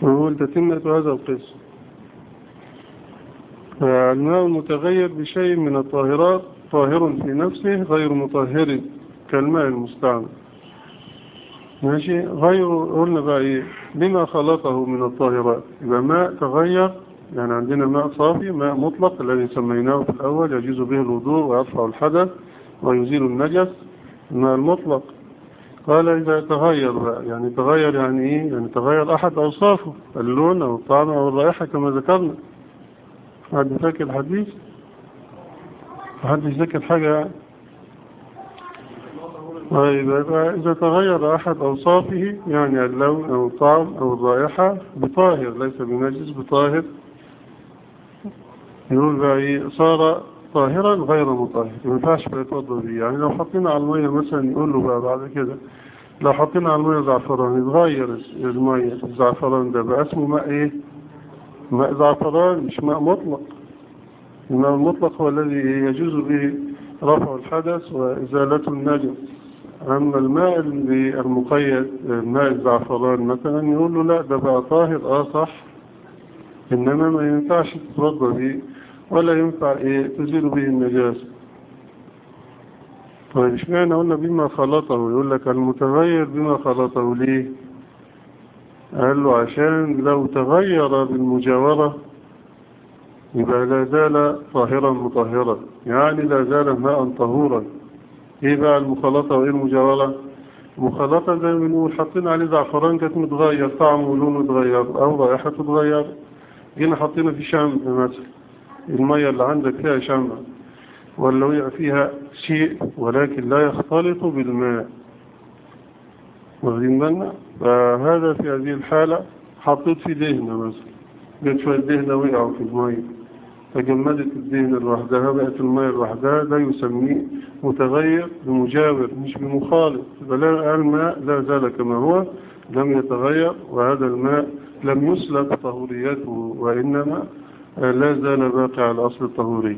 ويقول تتمة هذا القسم الماء المتغير بشيء من الطاهرات طاهر في نفسه غير مطهر كالماء المستعمل ماشي غير قلنا بقى ايه بما خلقه من الطاهرات يبقى ماء تغير يعني عندنا ماء صافي ماء مطلق الذي سميناه في الأول يجوز به الوضوء ويرفع الحدث ويزيل النجس الماء المطلق قال إذا تغير بقى يعني تغير يعني إيه يعني تغير أحد أوصافه اللون أو الطعم أو الرائحة كما ذكرنا حد فاكر الحديث حد يذكر حاجة طيب إذا تغير أحد أوصافه يعني اللون أو الطعم أو الرائحة بطاهر ليس بنجس بطاهر يقول بقى إيه صار طاهرا غير مطهر ما ينفعش يتوضا بيه يعني لو حطينا على المية مثلا يقول له بقى بعد كده لو حطينا على المية زعفران يتغير المية الزعفران ده بقى اسمه ماء ايه ماء زعفران مش ماء مطلق الماء المطلق هو الذي يجوز به رفع الحدث وإزالة النجس أما الماء المقيد ماء الزعفران مثلا يقول له لا ده بقى طاهر اه صح إنما ما ينفعش تتوضا به ولا ينفع إيه تزيل به النجاسة طيب اشمعنى قلنا بما خلطه يقول لك المتغير بما خلطه ليه قال له عشان لو تغير بالمجاورة يبقى لا زال طاهرا مطهرا يعني لا زال ماء طهورا ايه بقى المخلطة وايه المجاورة المخلطة زي ما بنقول حاطين عليه زعفران كانت متغير طعمه ولونه متغير او رائحته تتغير جينا حطينا في شمع مثلا المية اللي عندك فيها شمع ولا وقع فيها شيء ولكن لا يختلط بالماء واخدين بالنا فهذا في هذه الحالة حطيت في دهنة مثلا جت شوية دهنة وقعوا في المية فجمدت الدهنة لوحدها بقت المية لوحدها ده يسميه متغير بمجاور مش بمخالط فلا الماء لا زال كما هو لم يتغير وهذا الماء لم يسلب طهوريته وإنما لا زال باقي على الأصل الطهوري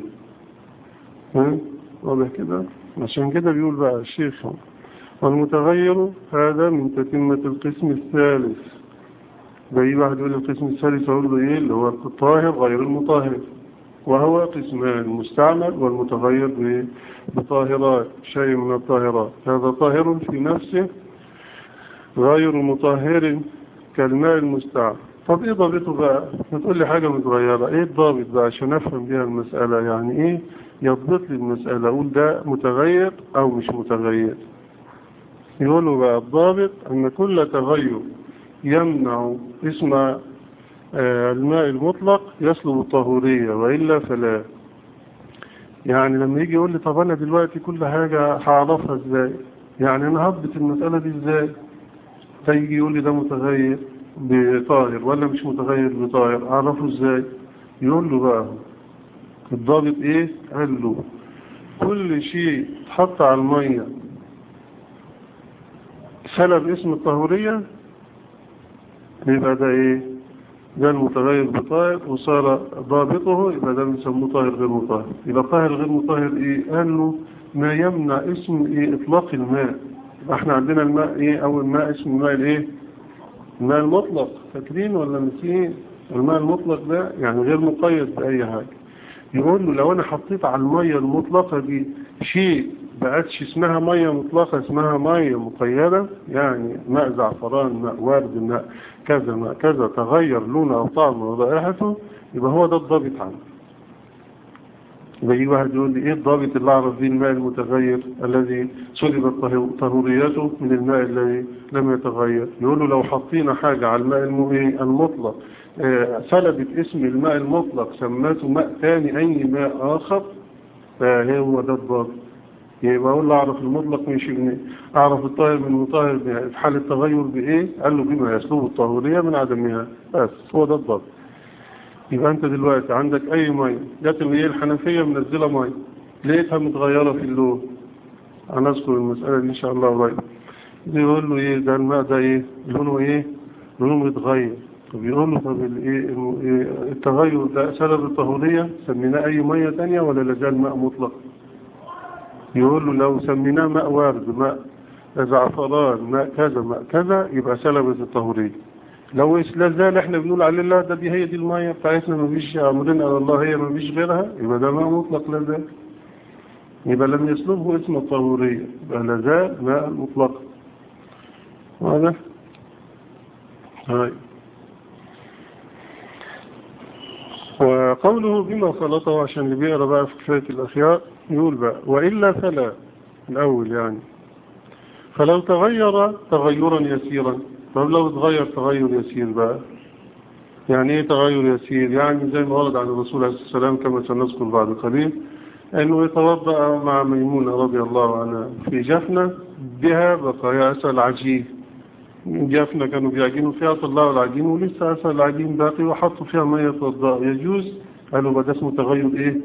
واضح كده عشان كده بيقول بقى الشيخ والمتغير هذا من تتمة القسم الثالث بأي واحد يقول القسم الثالث أقول له إيه اللي هو الطاهر غير المطهر وهو قسمان المستعمل والمتغير بطاهرات شيء من الطاهرات هذا طاهر في نفسه غير مطهر كالماء المستعمل طب ايه ضابطه بقى ما تقول لي حاجة متغيرة ايه الضابط بقى عشان افهم بيها المسألة يعني ايه يضبط لي المسألة اقول ده متغير او مش متغير يقولوا بقى الضابط ان كل تغير يمنع اسم آه الماء المطلق يسلب الطهورية وإلا فلا يعني لما يجي يقول لي طب انا دلوقتي كل حاجة هعرفها ازاي يعني انا هضبط المسألة دي ازاي فيجي يقول لي ده متغير بطاهر ولا مش متغير بطاهر اعرفه ازاي يقول له بقى الضابط ايه قال له كل شيء تحط على المية سلب اسم الطهورية يبقى ده ايه ده المتغير بطاهر وصار ضابطه يبقى ده بنسموه طاهر غير مطهر يبقى طاهر غير مطهر ايه قال له ما يمنع اسم ايه اطلاق الماء احنا عندنا الماء ايه اول ماء اسم الماء الايه الماء المطلق فاكرين ولا نسيين الماء المطلق ده يعني غير مقيد بأي حاجة يقول له لو انا حطيت على المية المطلقة دي شيء بقتش اسمها مية مطلقة اسمها مية مقيدة يعني ماء زعفران ماء ورد ماء كذا ماء كذا تغير لونه او طعمه ورائحته يبقى هو ده الضابط عنه يجي واحد يقول لي ايه الضابط اللي اعرف به الماء المتغير الذي سلبت طهوريته من الماء الذي لم يتغير يقول له لو حطينا حاجة على الماء المطلق آه سلبت اسم الماء المطلق سماته ماء ثاني اي ماء اخر فهو ده الضابط يبقى اقول له اعرف المطلق من شيء اعرف الطاهر من المطهر في حال التغير بايه قال له بما يسلب الطهورية من عدمها بس هو ده الضابط يبقى انت دلوقتي عندك اي مية جات اللي هي الحنفية منزلة مية لقيتها متغيرة في اللون انا اذكر المسألة دي ان شاء الله قريب بيقول له ايه ده الماء ده ايه لونه ايه لونه متغير طب يقول له طب الايه التغير ده سبب الطهورية سميناه اي مية تانية ولا لازال ماء مطلق يقول له لو سميناه ماء وارد ماء زعفران ماء كذا ماء كذا يبقى سلبت الطهورية لو لا زال احنا بنقول عليه لا ده دي هي دي المية بتاعتنا ما فيش امرنا على الله هي ما فيش غيرها يبقى ده ماء مطلق لا زال يبقى لم يسلبه اسم الطهورية يبقى لا زال ماء مطلق واضح هاي وقوله بما خلطه عشان اللي بيقرا بقى في كفاية الأخيار يقول بقى وإلا فلا الأول يعني فلو تغير تغيرا يسيرا طب لو تغير تغير يسير بقى يعني ايه تغير يسير يعني زي ما ورد عن الرسول عليه السلام كما سنذكر بعد قليل انه يتوضا مع ميمونة رضي الله عنها في جفنة بها بقايا عسل العجين جفنة كانوا بيعجنوا فيها طلعوا العجين ولسه عسل العجين باقي وحطوا فيها مية يتوضا يجوز قالوا بقى ده اسمه تغير ايه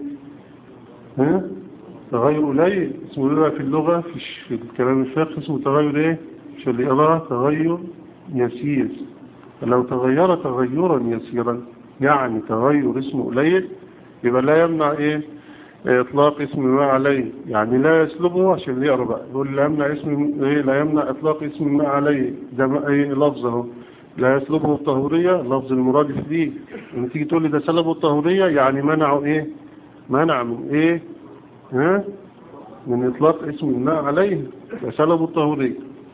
ها تغير قليل اسمه لغة في اللغة في, في الكلام الفقه اسمه تغير ايه مش اللي يراه تغير يسير لو تغير تغيرا يسيرا يعني تغير اسمه قليل يبقى لا يمنع ايه اطلاق اسم ما عليه يعني لا يسلبه عشان يقرا بقى يقول لا يمنع اسم ايه لا يمنع اطلاق اسم ما عليه ده ايه لفظه لا يسلبه الطهورية لفظ المرادف ليه لما تيجي تقول لي ده سلبه الطهورية يعني منعه ايه منع من ايه ها من اطلاق اسم الماء عليه ده سلبه الطهورية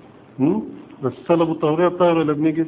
بس سلبه الطهورية الطاهر ولا بنجس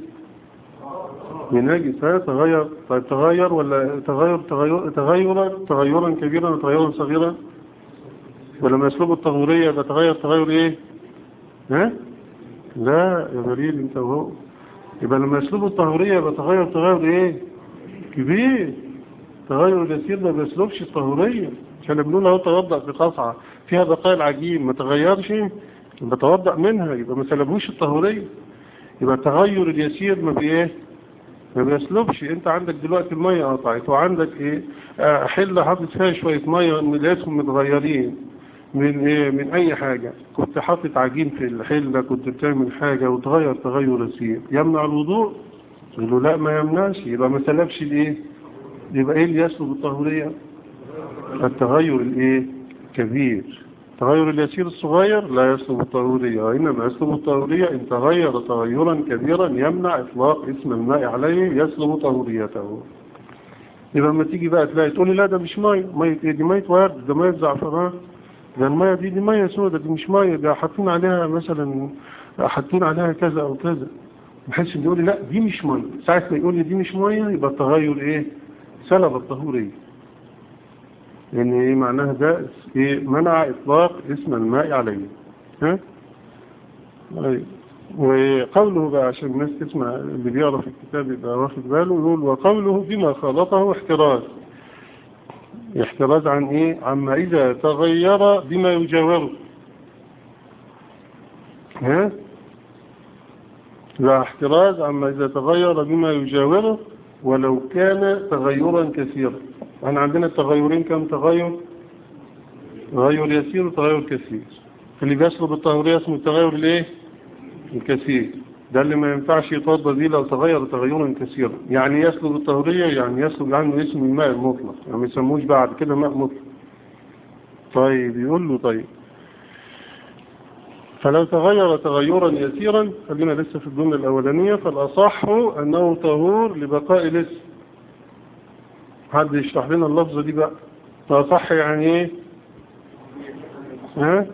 بنجس ها تغير طيب تغير ولا تغير تغير تغيرا تغيرا كبيرا وتغيرا صغيرا ولما يسلبه الطهورية يبقى تغير تغير ايه ها لا يا بريد انت وهو يبقى لما يسلبه الطهورية يبقى تغير تغير ايه كبير تغير اليسير ما بيسلبش الطهورية عشان بنقول اهو توضأ بقصعة فيها بقايا العجين ما تغيرش بتوضأ منها يبقى ما سلبوش الطهورية يبقى التغير اليسير ما بايه ما بيسلبش انت عندك دلوقتي المية قطعت وعندك ايه آه حلة حاطط فيها شوية مية لقيتهم متغيرين من ايه من اي حاجة كنت حاطط عجين في الحلة كنت بتعمل حاجة وتغير تغير يسير يمنع الوضوء يقول له لا ما يمنعش يبقى ما سلبش الايه يبقى ايه اللي يسلب الطهورية التغير الايه كبير التغير اليسير الصغير لا يسلب الطهورية وإنما يسلب الطهورية إن تغير تغيرا كبيرا يمنع إطلاق اسم الماء عليه يسلب طهوريته يبقى لما تيجي بقى تلاقي تقول لي لا ده مش مية مية ايه دي مية ورد ده مية زعفران ده المية دي دي مية سودة دي مش مية ده حاطين عليها مثلا حاطين عليها كذا أو كذا بحيث ان يقول لي لا دي مش مية ساعة ما يقول لي دي مش مية يبقى التغير ايه سلب الطهورية لأن إيه معناها ده إيه منع إطلاق اسم الماء عليه ها وقوله بقى عشان الناس تسمع اللي بيعرف الكتاب يبقى واخد باله يقول وقوله بما خلطه احتراز احتراز عن ايه عما اذا تغير بما يجاوره ها لا احتراز عما اذا تغير بما يجاوره ولو كان تغيرا كثيرا احنا عندنا التغيرين كم تغير تغير يسير وتغير كثير اللي بيسلب التغير اسمه التغير الايه الكثير ده اللي ما ينفعش يتوضى دي لو تغير تغيرا كثيرا يعني يسلب التهورية يعني يسلب عنه اسم الماء المطلق يعني ما يسموش بعد كده ماء مطلق طيب يقول له طيب فلو تغير تغيرا يسيرا خلينا لسه في الجملة الأولانية فالأصح أنه طهور لبقاء الاسم حد يشرح لنا اللفظة دي بقى الأصح يعني ايه ها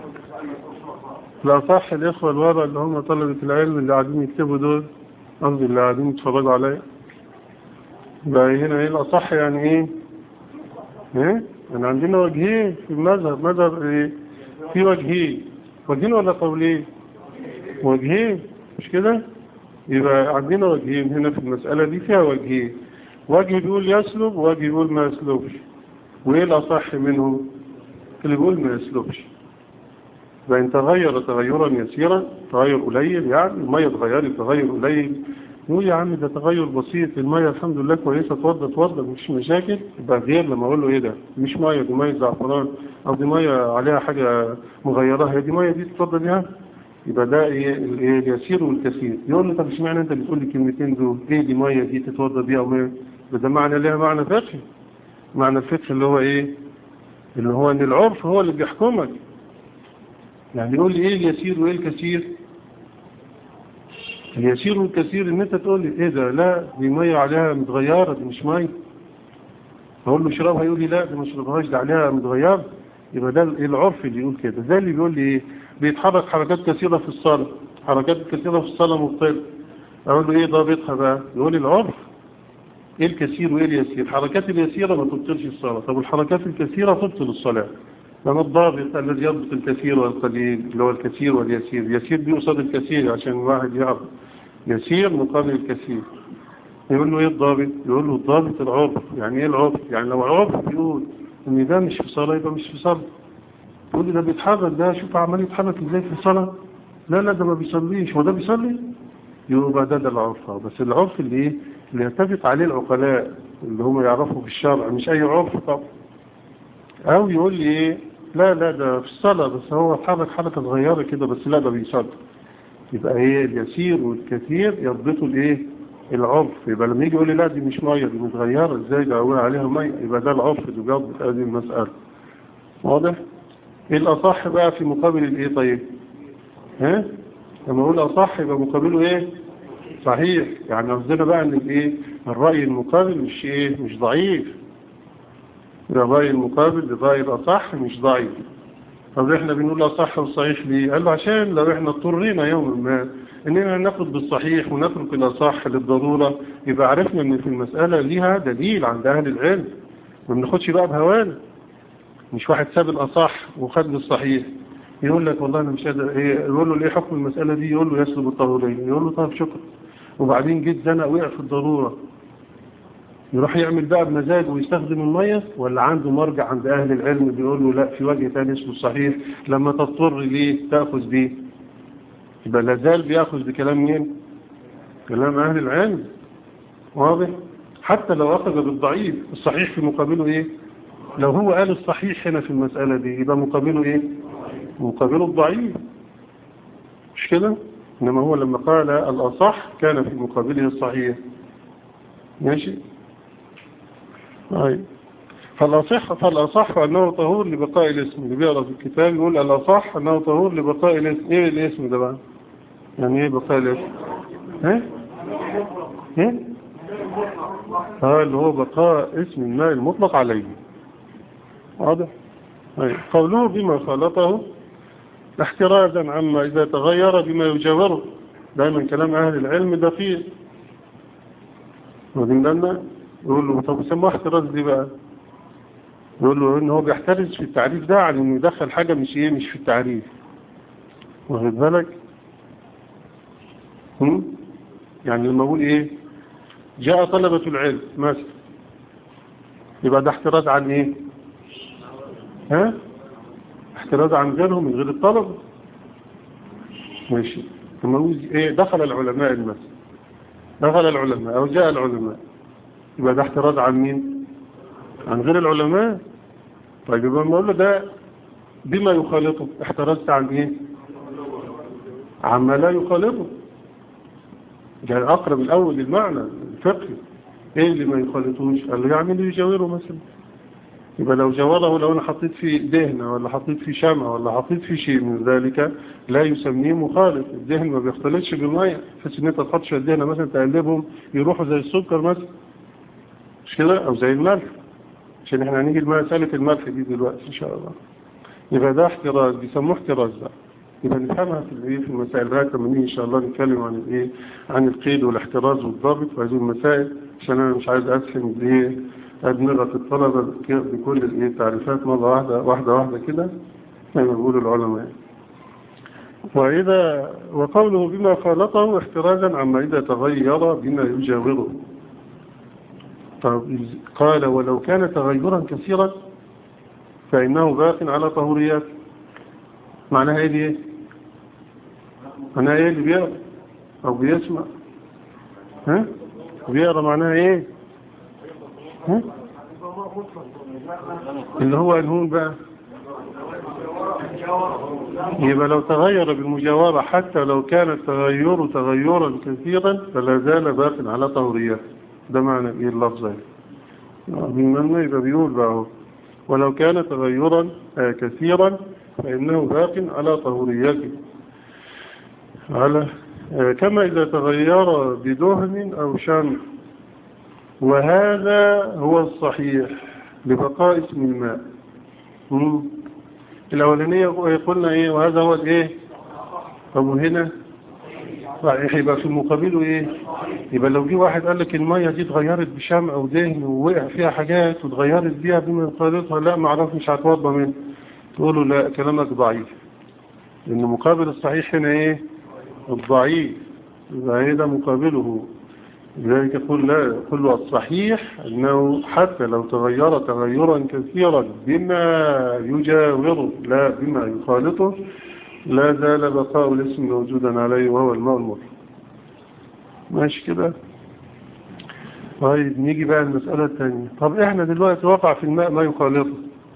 لا صح الإخوة الورع اللي هم طلبة العلم اللي قاعدين يكتبوا دول قصدي اللي قاعدين يتفرجوا عليا بقى هنا ايه الأصح يعني ايه ايه انا عندنا وجهين في المذهب مذهب ايه في وجهين وجهين ولا قولين وجهين مش كده يبقى عندنا وجهين هنا في المسألة دي فيها وجهين وجه بيقول يسلب ووجه يقول ما يسلبش وايه الأصح منهم اللي بيقول ما يسلبش فإن تغير تغيرا يسيرا تغير قليل يعني المية اتغيرت تغير قليل نقول يا عم ده تغير بسيط المية الحمد لله كويسة توضى توضى مش مشاكل يبقى غير لما اقول له ايه ده مش مية دي مية زعفران او دي مية عليها حاجة مغيرة هي دي مية دي تتوضى بيها يبقى ده ايه اليسير والكثير يقول له طب اشمعنى انت بتقول لي الكلمتين دول ايه دي مية دي تتوضى بيها ومية ده معنى ليها معنى فقهي معنى الفقه اللي هو ايه اللي هو ان العرف هو اللي بيحكمك يعني يقول لي ايه اليسير وايه الكثير اليسير والكثير ان انت تقول لي ايه ده لا دي ميه عليها متغيره دي مش ميه اقول له اشربها يقول لي لا دي ما اشربهاش ده عليها متغيره يبقى ده العرف اللي يقول كده زي اللي بيقول لي ايه بيتحرك حركات كثيره في الصلاه حركات كثيره في الصلاه مبطله اقول له ايه ضابطها بقى يقول لي العرف ايه الكثير وايه اليسير الحركات اليسيره ما تبطلش الصلاه طب الحركات الكثيره تبطل الصلاه لما الضابط الذي يضبط الكثير والقليل اللي هو الكثير واليسير اليسير بيقصد الكثير عشان الواحد يعرف يسير مقابل الكثير يقول له ايه الضابط يقول له الضابط العرف يعني ايه العرف يعني لو عرف يقول ان ده مش في صلاه يبقى مش في صلاه يقول لي ده بيتحرك ده شوف عمال يتحرك ازاي في الصلاه لا لا ده ما بيصليش هو ده بيصلي يبقى ده ده العرف بس العرف اللي ايه اللي يتفق عليه العقلاء اللي هم يعرفوا في الشرع مش اي عرف طبعا او يقول لي ايه لا لا ده في الصلاة بس هو اتحرك حركة صغيرة كده بس لا ده بيصلي يبقى ايه اليسير والكثير يضبطوا الايه العرف يبقى لما يجي يقول لي لا دي مش ميه دي متغيرة ازاي ده اقول عليها ميه يبقى ده العرف اللي بيضبط هذه المسألة واضح ايه الاصح بقى في مقابل الايه طيب ها لما اقول اصح يبقى مقابله ايه صحيح يعني قصدنا بقى ان الايه الرأي المقابل مش ايه مش ضعيف الرأي المقابل للرأي الأصح مش ضعيف طب احنا بنقول أصح والصحيح ليه قال له عشان لو احنا اضطرينا يوما ما اننا ناخد بالصحيح ونترك الأصح للضرورة يبقى عرفنا ان في المسألة ليها دليل عند أهل العلم ما بناخدش بقى بهوانا مش واحد ساب الأصح وخد بالصحيح يقول لك والله انا مش قادر ايه يقول له ليه حكم المسألة دي يقول له يسلب الطهورين يقول له طب شكرا وبعدين جيت زنق وقع في الضرورة يروح يعمل بقى بمزاجه ويستخدم المية ولا عنده مرجع عند أهل العلم بيقول له لا في وجه تاني اسمه صحيح لما تضطر ليه تأخذ بيه يبقى لازال بيأخذ بكلام مين كلام أهل العلم واضح حتى لو أخذ بالضعيف الصحيح في مقابله إيه لو هو قال الصحيح هنا في المسألة دي يبقى مقابله إيه مقابله الضعيف مش كده إنما هو لما قال الأصح كان في مقابله الصحيح ماشي طيب فالأصح فالأصح أنه طهور لبقاء الاسم اللي بيقرأ في الكتاب يقول الأصح أنه طهور لبقاء الاسم إيه الاسم ده بقى يعني إيه بقاء الاسم إيه إيه ها اللي هو بقاء اسم الماء المطلق عليه واضح طيب قوله بما خلطه احترازا عما إذا تغير بما يجاوره دائما كلام أهل العلم دقيق واخدين بالنا يقول له طب يسموها احتراز دي بقى يقول له ان هو بيحترز في التعريف ده عن انه يدخل حاجة مش ايه مش في التعريف واخد بالك هم؟ يعني لما اقول ايه جاء طلبة العلم مثلا يبقى ده احتراز عن ايه ها احتراز عن غيرهم من غير الطلبة ماشي لما نقول ايه دخل العلماء المثل دخل العلماء او جاء العلماء يبقى ده احتراز عن مين عن غير العلماء طيب يبقى نقول له ده بما يخالطه احترزت عن ايه عما لا يخالطه ده اقرب الاول للمعنى الفقهي ايه اللي ما يخالطوش قال له يعني اللي يجاوره مثلا يبقى لو جاوره لو انا حطيت فيه دهنة ولا حطيت فيه شمع ولا حطيت فيه شيء من ذلك لا يسميه مخالط الدهن ما بيختلطش بالمية تحس ان انت تحط شويه دهنة مثلا تقلبهم يروحوا زي السكر مثلا مش كده او زي الملح عشان احنا هنيجي لمسألة الملح دي دلوقتي ان شاء الله يبقى ده احتراز بيسموه احتراز بقى يبقى نفهمها في الايه في المسائل بقى لما نيجي ان شاء الله نتكلم عن الايه عن القيد والاحتراز والضابط في هذه المسائل عشان انا مش عايز اسهم الايه ادمغه الطلبه بكل الايه التعريفات مره واحده واحده واحده كده زي ما بيقولوا العلماء وإذا وقوله بما خالطه احترازا عما إذا تغير بما يجاوره طب قال ولو كان تغيرا كثيرا فإنه باق على طهوريات معناها ايه دي معناها ايه اللي بيقرأ او بيسمع ها بيقرأ معناها ايه ها اللي هو الهون بقى يبقى لو تغير بالمجاورة حتى لو كان التغير تغيرا كثيرا فلا زال باق على طهوريات ده معنى ايه اللفظ من يبقى بيقول بقى ولو كان تغيرا كثيرا فإنه باق على طهوريته على آه، كما إذا تغير بدهن أو شمس وهذا هو الصحيح لبقاء اسم الماء مم. الأولانية قلنا إيه وهذا هو الإيه طب وهنا صحيح يبقى في مقابله إيه يبقى لو جه واحد قال لك المية دي اتغيرت بشمع أو دهن ووقع فيها حاجات واتغيرت بيها بما يخالطها لا ما اعرف مش هتوضى منه تقول له لا كلامك ضعيف لأن مقابل الصحيح هنا إيه الضعيف يبقى هذا مقابله لذلك يقول لا يقول له الصحيح أنه حتى لو تغير تغيرا كثيرا بما يجاوره لا بما يخالطه لا زال بقاء الاسم موجودا عليه وهو الماء المر ماشي كده طيب نيجي بقى المسألة الثانية طب احنا دلوقتي وقع في الماء ما يخالطه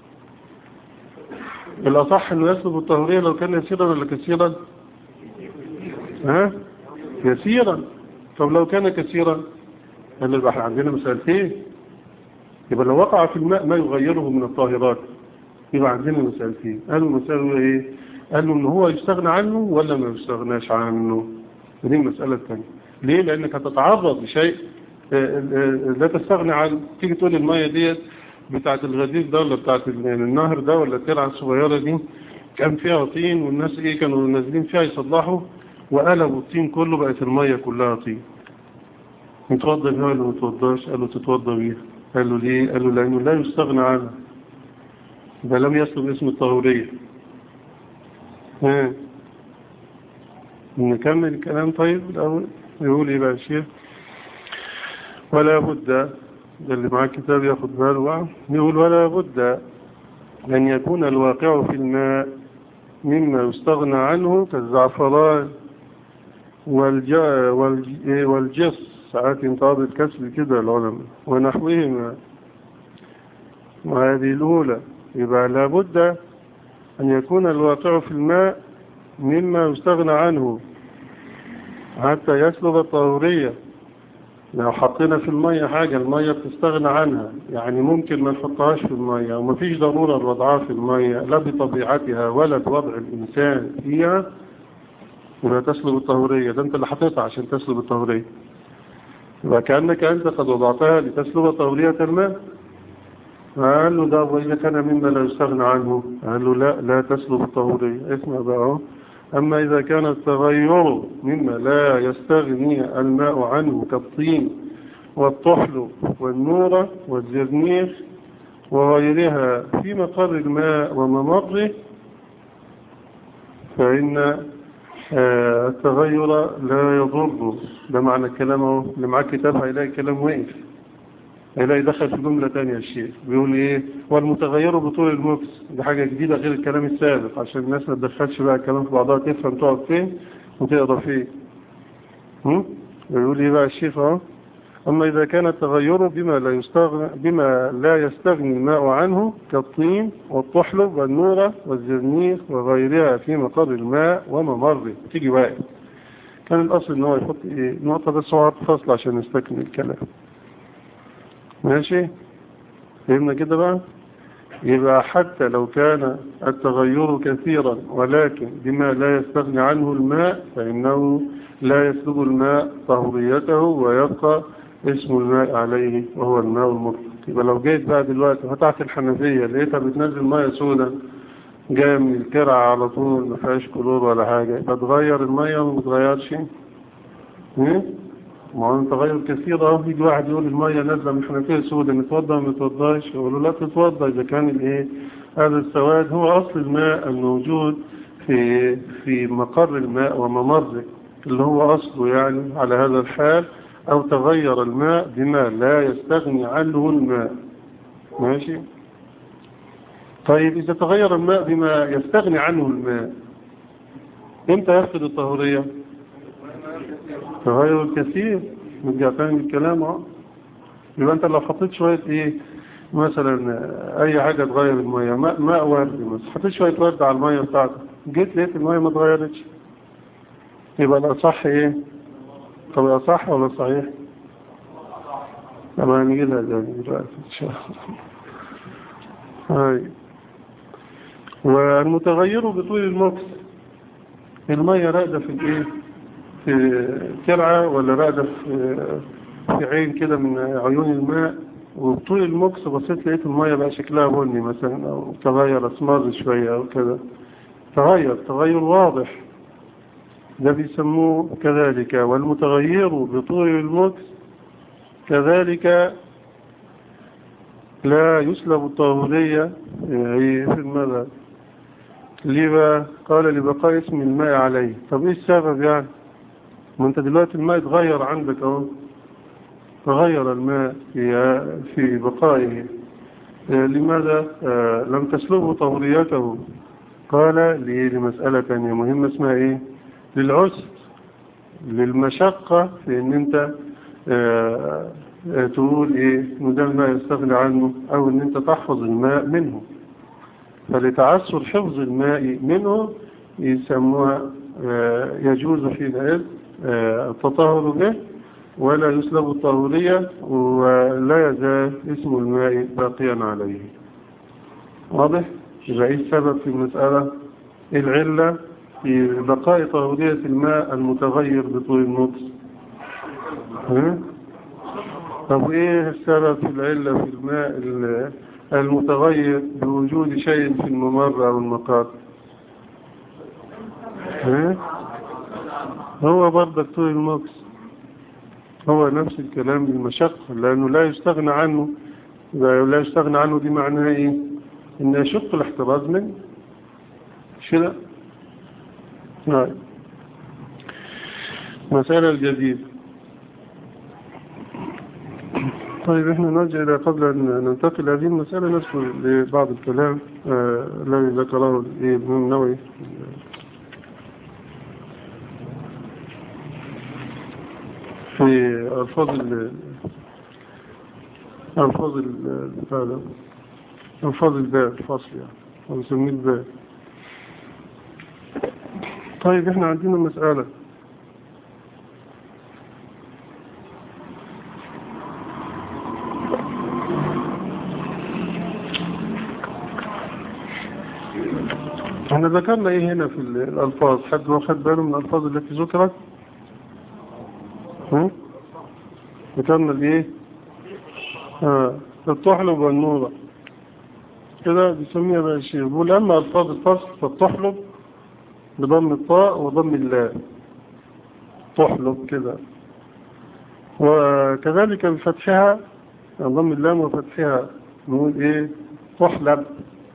الأصح أنه يسلب الطهورية لو كان يسيرا ولا كثيرا ها يسيرا طب لو كان كثيرا قال يبقى احنا عندنا مسألتين يبقى لو وقع في الماء ما يغيره من الطاهرات يبقى عندنا مسألتين قالوا المسألة ايه قالوا ان هو يستغنى عنه ولا ما يستغناش عنه دي المسألة الثانية ليه لانك هتتعرض لشيء لا تستغنى عنه تيجي تقول المية ديت بتاعت الغدير ده ولا بتاعت النهر ده ولا الترعة الصغيرة دي كان فيها طين والناس ايه كانوا نازلين فيها يصلحوا وقلبوا الطين كله بقت المية كلها طين متوضى بها ولا متوضاش قال له تتوضى بيها قال له ليه قال له لأنه لا يستغنى عنها ده لم يسلب اسم الطهورية ها نكمل الكلام طيب الأول يقول إيه بقى الشيخ ولا بد ده اللي معاه كتاب ياخد باله بقى يقول ولا بد أن يكون الواقع في الماء مما يستغنى عنه كالزعفران والج... والج... والجس ساعات ينطاب الكسر كده العلماء ونحوهما وهذه الأولى يبقى لابد أن يكون الواقع في الماء مما يستغنى عنه حتى يسلب الطهورية لو حطينا في المية حاجة المية بتستغنى عنها يعني ممكن ما نحطهاش في المية وما فيش ضرورة لوضعها في المية لا بطبيعتها ولا بوضع الإنسان فيها ولا تسلب الطهورية ده انت اللي حطيتها عشان تسلب الطهورية يبقى كأنك أنت قد وضعتها لتسلب طهورية الماء قال له ده وإذا كان مما لا يستغنى عنه قال له لا لا تسلب الطهورية اسمع بقى أما إذا كان التغير مما لا يستغني الماء عنه كالطين والطحل والنورة والزرنيخ وغيرها في مقر الماء وممره فإن التغير لا يضر ده معنى كلامه اللي معاه كتاب هيلاقي كلام واقف هيلاقي دخل في جملة تانية الشيخ بيقول ايه والمتغير بطول المكس دي حاجة جديدة غير الكلام السابق عشان الناس ما تدخلش بقى الكلام في بعضها تفهم تقعد فين وتقرا فين هم؟ بيقول ايه بقى الشيخ اهو أما إذا كان التغير بما لا يستغنى بما لا يستغني الماء عنه كالطين والطحلب والنورة والزرنيخ وغيرها في مقر الماء وممره تيجي واقف كان الأصل إن هو يحط إيه نقطة بس هو فصل عشان نستكمل الكلام ماشي فهمنا كده بقى يبقى حتى لو كان التغير كثيرا ولكن بما لا يستغني عنه الماء فإنه لا يسلب الماء طهوريته ويبقى اسم الماء عليه وهو الماء المطلق يبقى لو جيت بقى دلوقتي فتحت الحنفية لقيتها بتنزل مية سودة جاية من الكرع على طول ما فيهاش كلور ولا حاجة يبقى تغير المية وما تغيرش ايه؟ ما هو تغير كثير اهو يجي واحد يقول المية نازلة من الحنفية سودة نتوضى ما نتوضاش يقول له لا تتوضى إذا كان الايه هذا السواد هو أصل الماء الموجود في في مقر الماء وممره اللي هو أصله يعني على هذا الحال أو تغير الماء بما لا يستغني عنه الماء ماشي طيب إذا تغير الماء بما يستغني عنه الماء امتى يفقد الطهورية تغير كثير نرجع تاني الكلام اهو يبقى انت لو حطيت شوية ايه مثلا اي حاجة تغير المية ماء, ماء ورد مثلا حطيت شوية ورد على المية بتاعتك جيت لقيت المية ما اتغيرتش يبقى الأصح ايه طب الأصح ولا صحيح طبعا نجي لها دلوقتي ان شاء الله هاي والمتغير بطول المكس المية راقدة في الايه في ترعة ولا راقدة في في عين كده من عيون الماء وبطول المكس بصيت لقيت المية بقى شكلها بني مثلا أو تغير أسمر شوية أو كده تغير تغير واضح ده بيسموه كذلك والمتغير بطول المكس كذلك لا يسلب الطاهورية في المذهب ليه بقى قال لبقاء اسم الماء عليه طب ايه السبب يعني ما انت دلوقتي الماء اتغير عندك اهو تغير الماء في في بقائه لماذا لم تسلبه طهوريته قال لي لمسألة تانية مهمة اسمها ايه للعسر للمشقة في ان انت اه اه تقول ايه ان ده الماء يستغني عنه او ان انت تحفظ الماء منه فلتعسر حفظ الماء منه يسموها اه يجوز حينئذ التطهر به ولا يسلب الطهورية ولا يزال اسم الماء باقيا عليه واضح؟ يبقى ايه السبب في المسألة العلة في بقاء طهورية الماء المتغير بطول النطس ها؟ طب ايه السبب في العلة في الماء المتغير بوجود شيء في الممر او المقاط ها؟ هو برضك طول المكس هو نفس الكلام بالمشقة لأنه لا يستغنى عنه لا يستغنى عنه دي معناها إيه إن يشق الاحتراز منه شلا نعم مسألة الجديد طيب احنا نرجع إلى قبل أن ننتقل هذه المسألة نذكر لبعض الكلام آه الذي ذكره ابن النووي في ألفاظ ال ألفاظ ال هذا ألفاظ الباب الفصل يعني أو نسميه الباب طيب احنا عندنا مسألة احنا ذكرنا ايه هنا في الألفاظ حد واخد باله من الألفاظ التي ذكرت ذكرنا الايه اه الطحلب والنورة كده بيسميها بقى الشيء بيقول اما الفاظ الفصل فالطحلب بضم الطاء وضم اللام طحلب كده وكذلك بفتحها ضم اللام وفتحها نقول ايه طحلب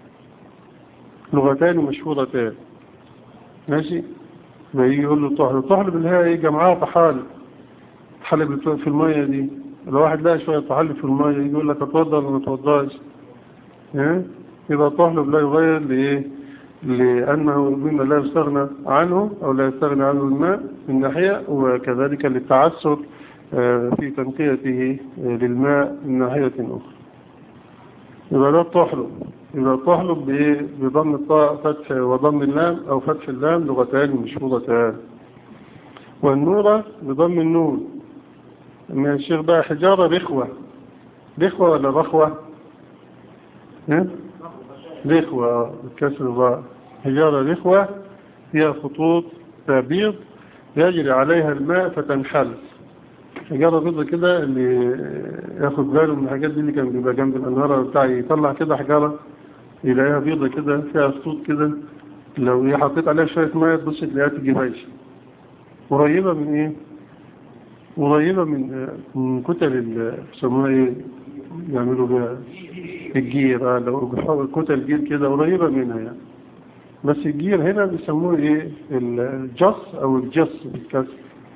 لغتان مشهورتان ماشي ما يجي يقول له طحلب طحلب اللي هي ايه جمعها طحالب طحالب في المية دي لو واحد لقى شوية طحالب في المية يجي يقول لك اتوضى ولا ما اتوضاش ها يبقى طحلب لا يغير لايه لأنه مما لا يستغنى عنه أو لا يستغنى عنه الماء من ناحية وكذلك للتعسر في تنقيته للماء من ناحية أخرى يبقى ده الطحلب يبقى الطحلب بإيه بضم الطاء فتح وضم اللام أو فتح اللام لغتان مشهورتان والنورة بضم النون من الشيخ بقى حجارة رخوة رخوة ولا رخوة ها رخوة بكسر الراء حجارة رخوة هي خطوط تبيض يجري عليها الماء فتنحل حجارة بيضة كده اللي ياخد باله من الحاجات دي اللي كان بيبقى جنب الأنهار بتاع يطلع كده حجارة يلاقيها بيضة كده فيها خطوط كده لو حطيت عليها شوية مية تبص تلاقيها تيجي بايشة قريبة من ايه؟ قريبة من من كتل بيسموها ايه؟ يعملوا بها الجير اه لو بيحاول كتل جير كده قريبة منها يعني بس الجير هنا بيسموه ايه الجص او الجص بالكسر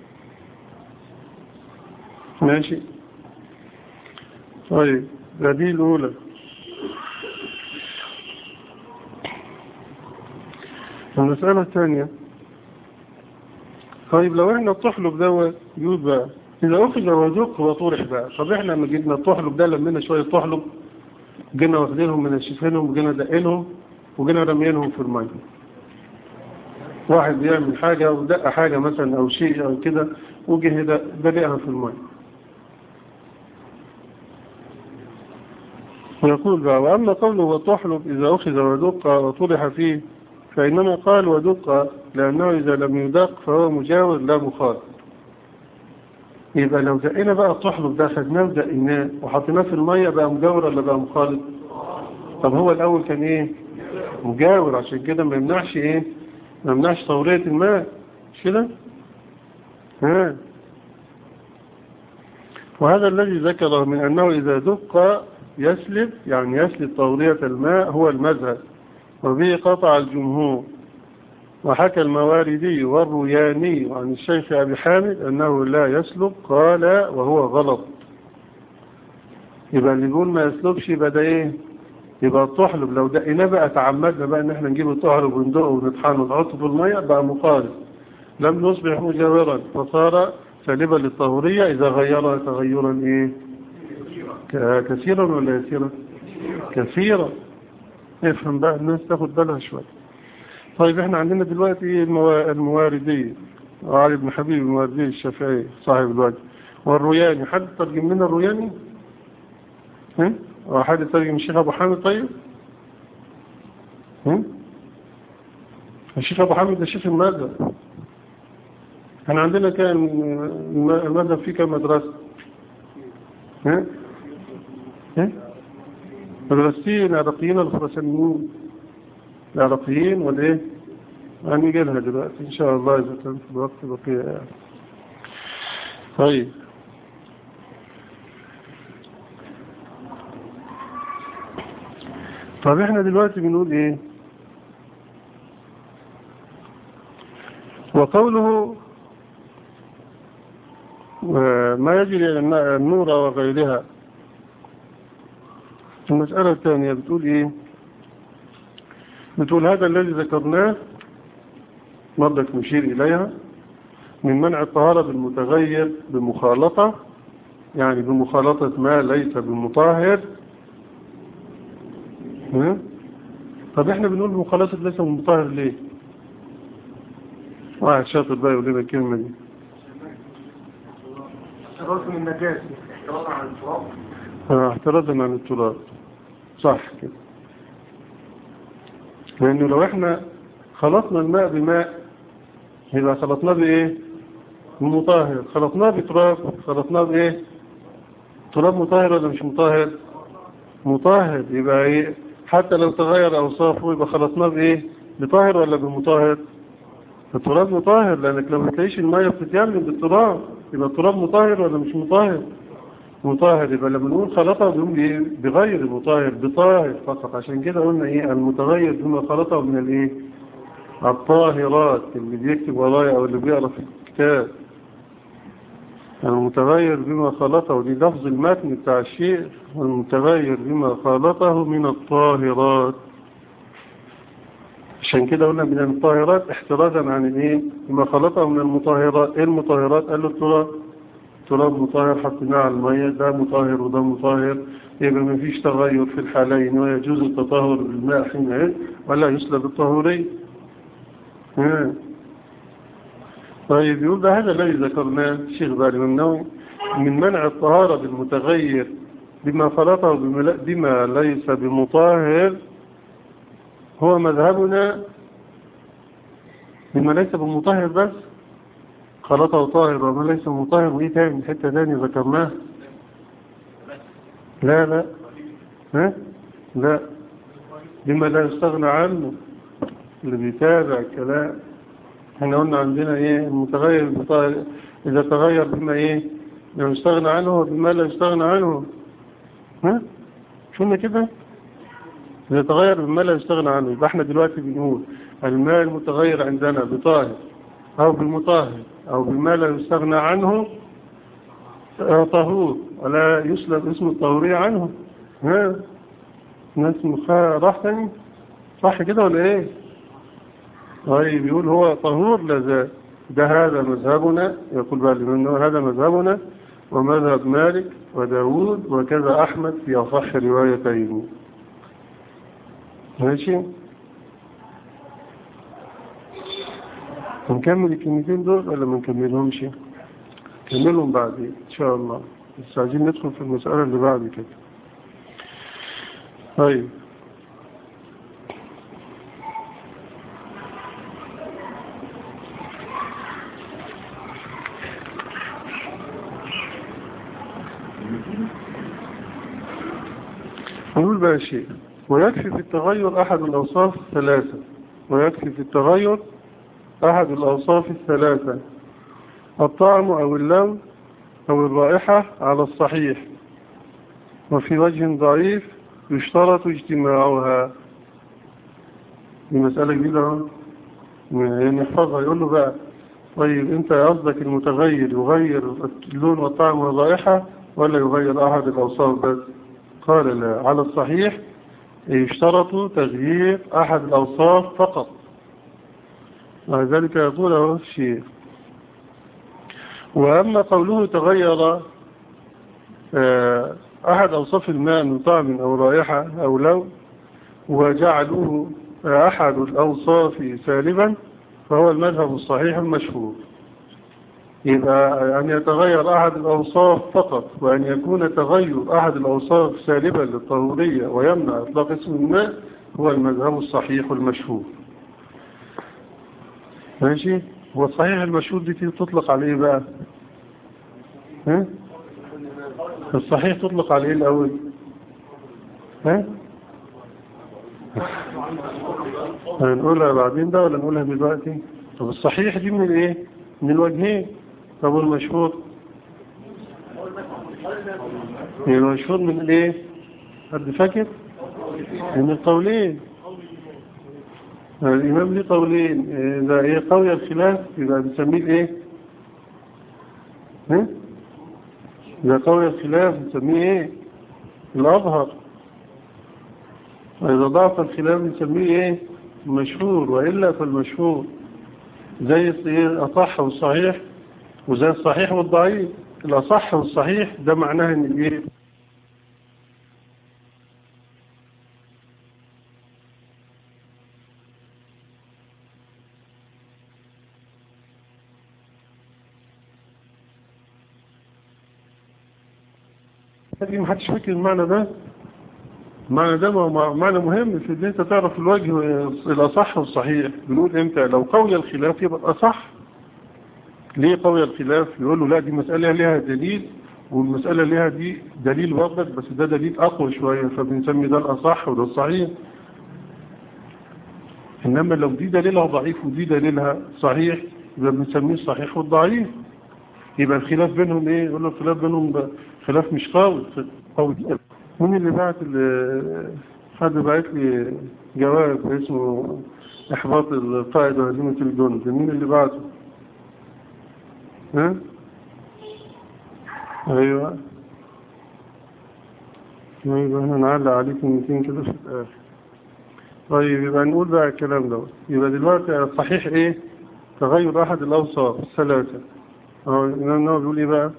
ماشي طيب دي الاولى المسألة الثانية طيب لو احنا الطحلب دوت يقول بقى اذا اخذ وذوق وطرح بقى طب احنا لما جبنا الطحلب ده لمينا شوية طحلب جينا واخدينهم من الشفينهم وجينا دقينهم وجينا رمينهم في المية واحد بيعمل حاجة ودق حاجة مثلا او شيء او كده وجه دقها في المية ويقول بقى وأما قوله وتحلب إذا أخذ ودق وطرح فيه فإنما قال ودق لأنه إذا لم يدق فهو مجاور لا مخالف يبقى لو دقينا بقى الطحلب ده خدناه ودقيناه وحطيناه في المية بقى مجاور ولا بقى مخالف طب هو الأول كان إيه مجاور عشان كده ما يمنعش إيه ما يمنعش تورية الماء مش كده ها وهذا الذي ذكره من أنه إذا دق يسلب يعني يسلب تورية الماء هو المذهب وبه قطع الجمهور وحكى المواردي والروياني عن الشيخ أبي حامد أنه لا يسلب قال وهو غلط يبقى اللي يقول ما يسلبش يبقى ده ايه يبقى الطحلب لو دقينا بقى تعمدنا بقى ان احنا نجيب الطحلب وندقه ونطحنه ونحطه في المية بقى مخالف لم يصبح مجاورا فصار سالبا للطهورية إذا غير تغيرا إيه كثيرا ولا يسيرا كثيرا افهم بقى الناس تاخد بالها شوية طيب احنا عندنا دلوقتي المواردية علي بن حبيب المواردي الشافعي صاحب الوجه والروياني حد ترجم لنا الروياني ها حد ترجم الشيخ ابو حامد طيب ها الشيخ ابو حامد ده شيخ المادة احنا عندنا كان المذهب فيه كم مدرسة ها ها مدرستين العراقيين الخراسانيين العراقيين والايه هنيجي لها دلوقتي ان شاء الله اذا كان في الوقت بقية يعني. طيب طب احنا دلوقتي بنقول ايه وقوله ما يجري النور وغيرها المسألة الثانية بتقول ايه بتقول هذا الذي ذكرناه مرضك نشير إليها من منع الطهارة بالمتغير بمخالطة يعني بمخالطة ما ليس بمطهر طب احنا بنقول بمخالطة ليس بمطهر ليه واحد شاطر بقى يقول لنا الكلمة دي احتراز من النجاسة احتراز عن التراب احترازا عن التراب صح كده لأنه لو احنا خلطنا الماء بماء يبقى خلطناه بإيه بمطهر خلطناه بتراب خلطناه بإيه تراب مطهر ولا مش مطهر مطهر يبقى إيه حتى لو تغير أوصافه يبقى خلطناه بإيه بطاهر ولا بمطهر التراب مطهر لأنك لو ما تلاقيش المية بتتيمم بالتراب يبقى التراب مطهر ولا مش مطهر مطهر يبقى لما نقول خلطه بنقول ايه بغير مطهر بطاهر فقط عشان كده قلنا ايه المتغير بما خلطه من الايه الطاهرات اللي بيكتب ورايا او اللي بيقرا في الكتاب المتغير بما خلطه ودي لفظ المتن بتاع الشيء المتغير بما خلطه من الطاهرات عشان كده قلنا من الطاهرات احترازا عن الايه بما خلطه من المطهرات ايه المطهرات قال له التراب تراب مطهر حطيناه على المية ده مطهر وده مطهر يبقى ما فيش تغير في الحالين ويجوز التطهر بالماء حينئذ ولا يسلب الطهوري طيب يقول ده هذا الذي ذكرناه الشيخ بالي من نوع من منع الطهارة بالمتغير بما خلطه بما ليس بمطهر هو مذهبنا بما ليس بمطهر بس خلطه طاهر وما ليس مطهر وايه تاني حتة تاني ذكرناه لا لا ها لا بما لا يستغنى عنه اللي بيتابع الكلام احنا قلنا عندنا ايه المتغير بطاهر اذا تغير بما ايه لا يستغنى عنه بما لا يستغنى عنه ها شو كده إذا تغير بما لا يستغنى عنه يبقى احنا دلوقتي بنقول الماء المتغير عندنا بطاهر أو بالمطهر أو بما لا يستغنى عنه طهور ولا يسلب اسم الطهورية عنه ها ناس مخها راح تاني صح كده ولا ايه طيب يقول هو طهور لذا ده هذا مذهبنا يقول بقى منه هذا مذهبنا ومذهب مالك وداود وكذا أحمد في أصح روايتين ماشي هنكمل الكلمتين دول ولا ما نكملهمش نكملهم بعدين ان شاء الله بس عايزين ندخل في المسألة اللي بعد كده طيب نقول بقى شيء ويكفي في التغير أحد الأوصاف الثلاثة ويكفي في التغير أحد الأوصاف الثلاثة الطعم أو اللون أو الرائحة على الصحيح وفي وجه ضعيف يشترط اجتماعها دي مسألة جديدة يعني يحفظها يقول له بقى طيب انت قصدك المتغير يغير اللون والطعم والرائحة ولا يغير أحد الأوصاف بس قال لا على الصحيح يشترط تغيير أحد الأوصاف فقط وذلك يقول له الشيخ وأما قوله تغير أحد أوصاف الماء من طعم أو رائحة أو لون وجعلوه أحد الأوصاف سالبا فهو المذهب الصحيح المشهور يبقى أن يتغير أحد الأوصاف فقط وأن يكون تغير أحد الأوصاف سالبا للطهورية ويمنع إطلاق اسم الماء هو المذهب الصحيح المشهور ماشي هو الصحيح المشهور دي تطلق عليه بقى ها الصحيح تطلق عليه الأول ها هنقولها بعدين ده ولا نقولها دلوقتي طب الصحيح دي من ايه من الوجهين طب المشهور المشهور من الايه حد فاكر من القولين الإمام ليه قولين إذا إيه قوي الخلاف يبقى بنسميه إيه ها إذا قوي الخلاف بنسميه إيه الأظهر وإذا ضعف الخلاف بنسميه إيه المشهور وإلا فالمشهور زي الأصح والصحيح وزي الصحيح والضعيف الأصح والصحيح ده معناه إن إيه لكن ما حدش فاكر المعنى ده المعنى ده معنى مهم في ان انت تعرف الوجه الاصح والصحيح بنقول امتى لو قوي الخلاف يبقى الاصح ليه قوي الخلاف يقول له لا دي مسألة لها دليل والمسألة لها دي دليل واضح بس ده دليل اقوى شوية فبنسمي ده الاصح وده الصحيح انما لو دي دليلها ضعيف ودي دليلها صحيح يبقى بنسميه الصحيح والضعيف يبقى الخلاف بينهم ايه يقول له الخلاف بينهم خلاف مش قوي قوي مين اللي بعت حد بعت لي جواب اسمه احباط القائد وهزيمة الجند مين اللي بعته ها ايوه ايوه احنا نعلق عليكم 200 كده في الاخر طيب يبقى نقول بقى الكلام ده يبقى دلوقتي الصحيح ايه تغير احد الاوصاف الثلاثه اه الامام النووي بيقول ايه بقى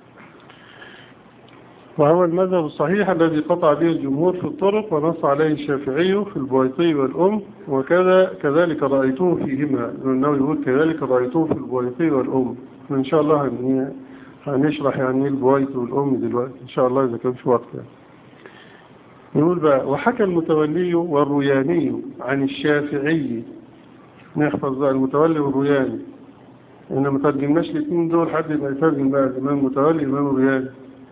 وهو المذهب الصحيح الذي قطع به الجمهور في الطرق ونص عليه الشافعي في البويطي والأم وكذا كذلك رأيته فيهما النووي يقول كذلك رأيته في البويطي والأم إن شاء الله هنشرح يعني البويطي والأم دلوقتي إن شاء الله إذا كان في وقت يعني. يقول بقى وحكى المتولي والرياني عن الشافعي نحفظ بقى المتولي والرياني إن ما ترجمناش الاثنين دول حد يبقى يترجم بقى الإمام المتولي الإمام الرياني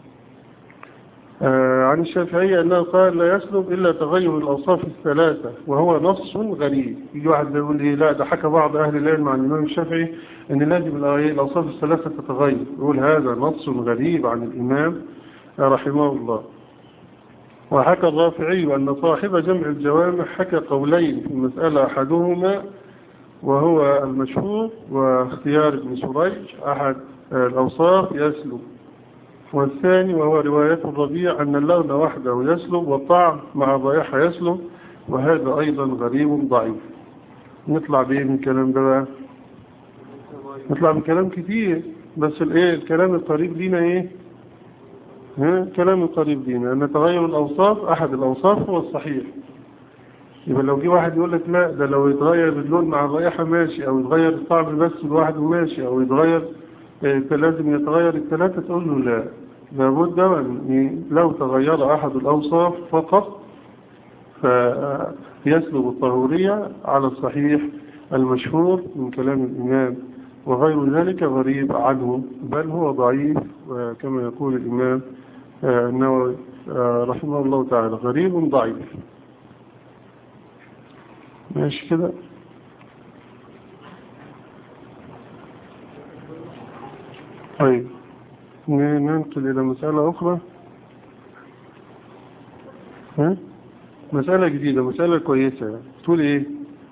آه عن الشافعية أنه قال لا يسلم إلا تغير الأوصاف الثلاثة وهو نص غريب يجي واحد يقول لي لا ده حكى بعض أهل العلم عن الإمام الشافعي أن لازم الأوصاف الثلاثة تتغير يقول هذا نص غريب عن الإمام رحمه الله وحكى الرافعي أن صاحب جمع الجوامع حكى قولين في المسألة أحدهما وهو المشهور واختيار ابن سريج أحد الأوصاف يسلم والثاني وهو رواية الربيع أن اللون وحده يسلم والطعم مع الرائحة يسلم وهذا أيضا غريب ضعيف نطلع بإيه من الكلام ده بقى نطلع من كلام كتير بس الايه الكلام القريب لينا ايه ها الكلام القريب لينا أن تغير الأوصاف أحد الأوصاف هو الصحيح يبقى لو جه واحد يقول لك لا ده لو يتغير اللون مع الرائحة ماشي أو يتغير الطعم بس لوحده ماشي أو يتغير لازم يتغير الثلاثة تقول له لا لابد من لو تغير أحد الأوصاف فقط فيسلب الطهورية على الصحيح المشهور من كلام الإمام وغير ذلك غريب عنه بل هو ضعيف كما يقول الإمام النووي آه، رحمه الله تعالى غريب ضعيف ماشي كده طيب ن- ننقل إلى مسألة أخرى ها؟ مسألة جديدة مسألة كويسة يعني. تقول إيه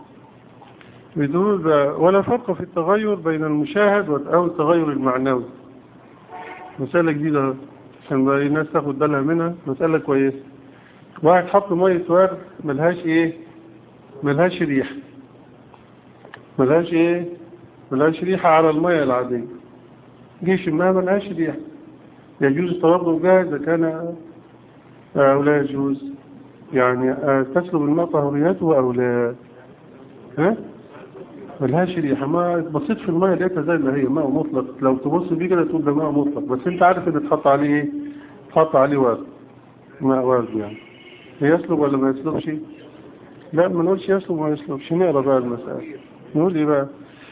بتقول ب- ولا فرق في التغير بين المشاهد وال- أو التغير المعنوي مسألة جديدة أهو. عشان بقى الناس تاخد بالها منها مسألة كويسة واحد حط مية ورد ملهاش ايه ملهاش ريحة ملهاش ايه ملهاش ريحة على المية العادية جيش ما ملهاش ريحة يجوز التوضؤ بها إذا كان آه، أو لا يجوز يعني آه، تسلب الماء طهوريته أو لا ها ملهاش ريحة ما بصيت في المية لقيتها زي ما هي ماء مطلق لو تبص بيه كده تقول ده ماء مطلق بس انت عارف ان اتحط عليه ايه اتحط عليه ورد ماء ورد يعني يسلب ولا ما يسلبش لا ما نقولش يسلب وما يسلبش نقرا بقى المسألة نقول ايه بقى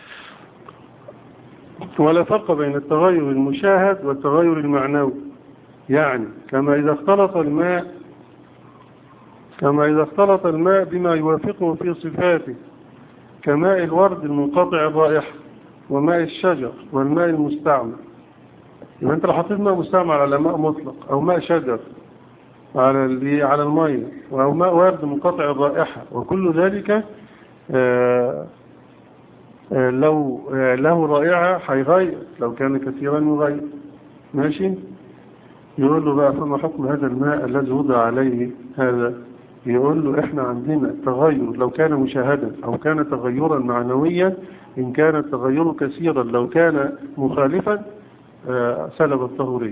ولا فرق بين التغير المشاهد والتغير المعنوي يعني كما إذا اختلط الماء كما إذا اختلط الماء بما يوافقه في صفاته كماء الورد المنقطع الرائحة وماء الشجر والماء المستعمل يبقى انت لو حطيت ماء مستعمل على ماء مطلق او ماء شجر على ال- على المية او ماء ورد منقطع الرائحة وكل ذلك آه، آه، لو آه، له رائحة هيغير لو كان كثيرا يغير ماشي يقول له بقى فما حكم هذا الماء الذي وضع عليه هذا يقول له احنا عندنا تغير لو كان مشاهدا او كان تغيرا معنويا ان كان التغير كثيرا لو كان مخالفا آه، سلب الطهورية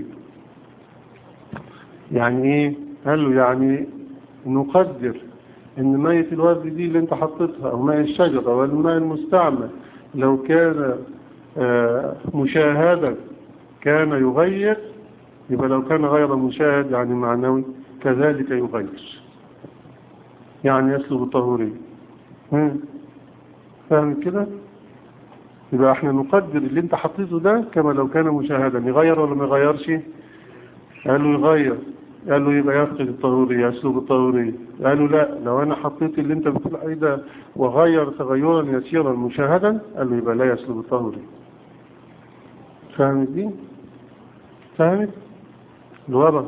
يعني ايه قال له يعني نقدر ان مية الورد دي اللي انت حطيتها او ماء الشجرة او الماء المستعمل لو كان آه، مشاهدا كان يغير يبقى لو كان غير مشاهد يعني معنوي كذلك يغير يعني يسلب الطهورية هم؟ فاهم كده يبقى احنا نقدر اللي انت حطيته ده كما لو كان مشاهدا يغير ولا ما يغيرش قال له يغير قال له يبقى يفقد الطهورية يسلب الطهورية قال له لا لو انا حطيت اللي انت بتقول عليه ده وغير تغيرا يسيرا مشاهدا قال له يبقى لا يسلب الطهورية فاهمت دي فاهمت الوضع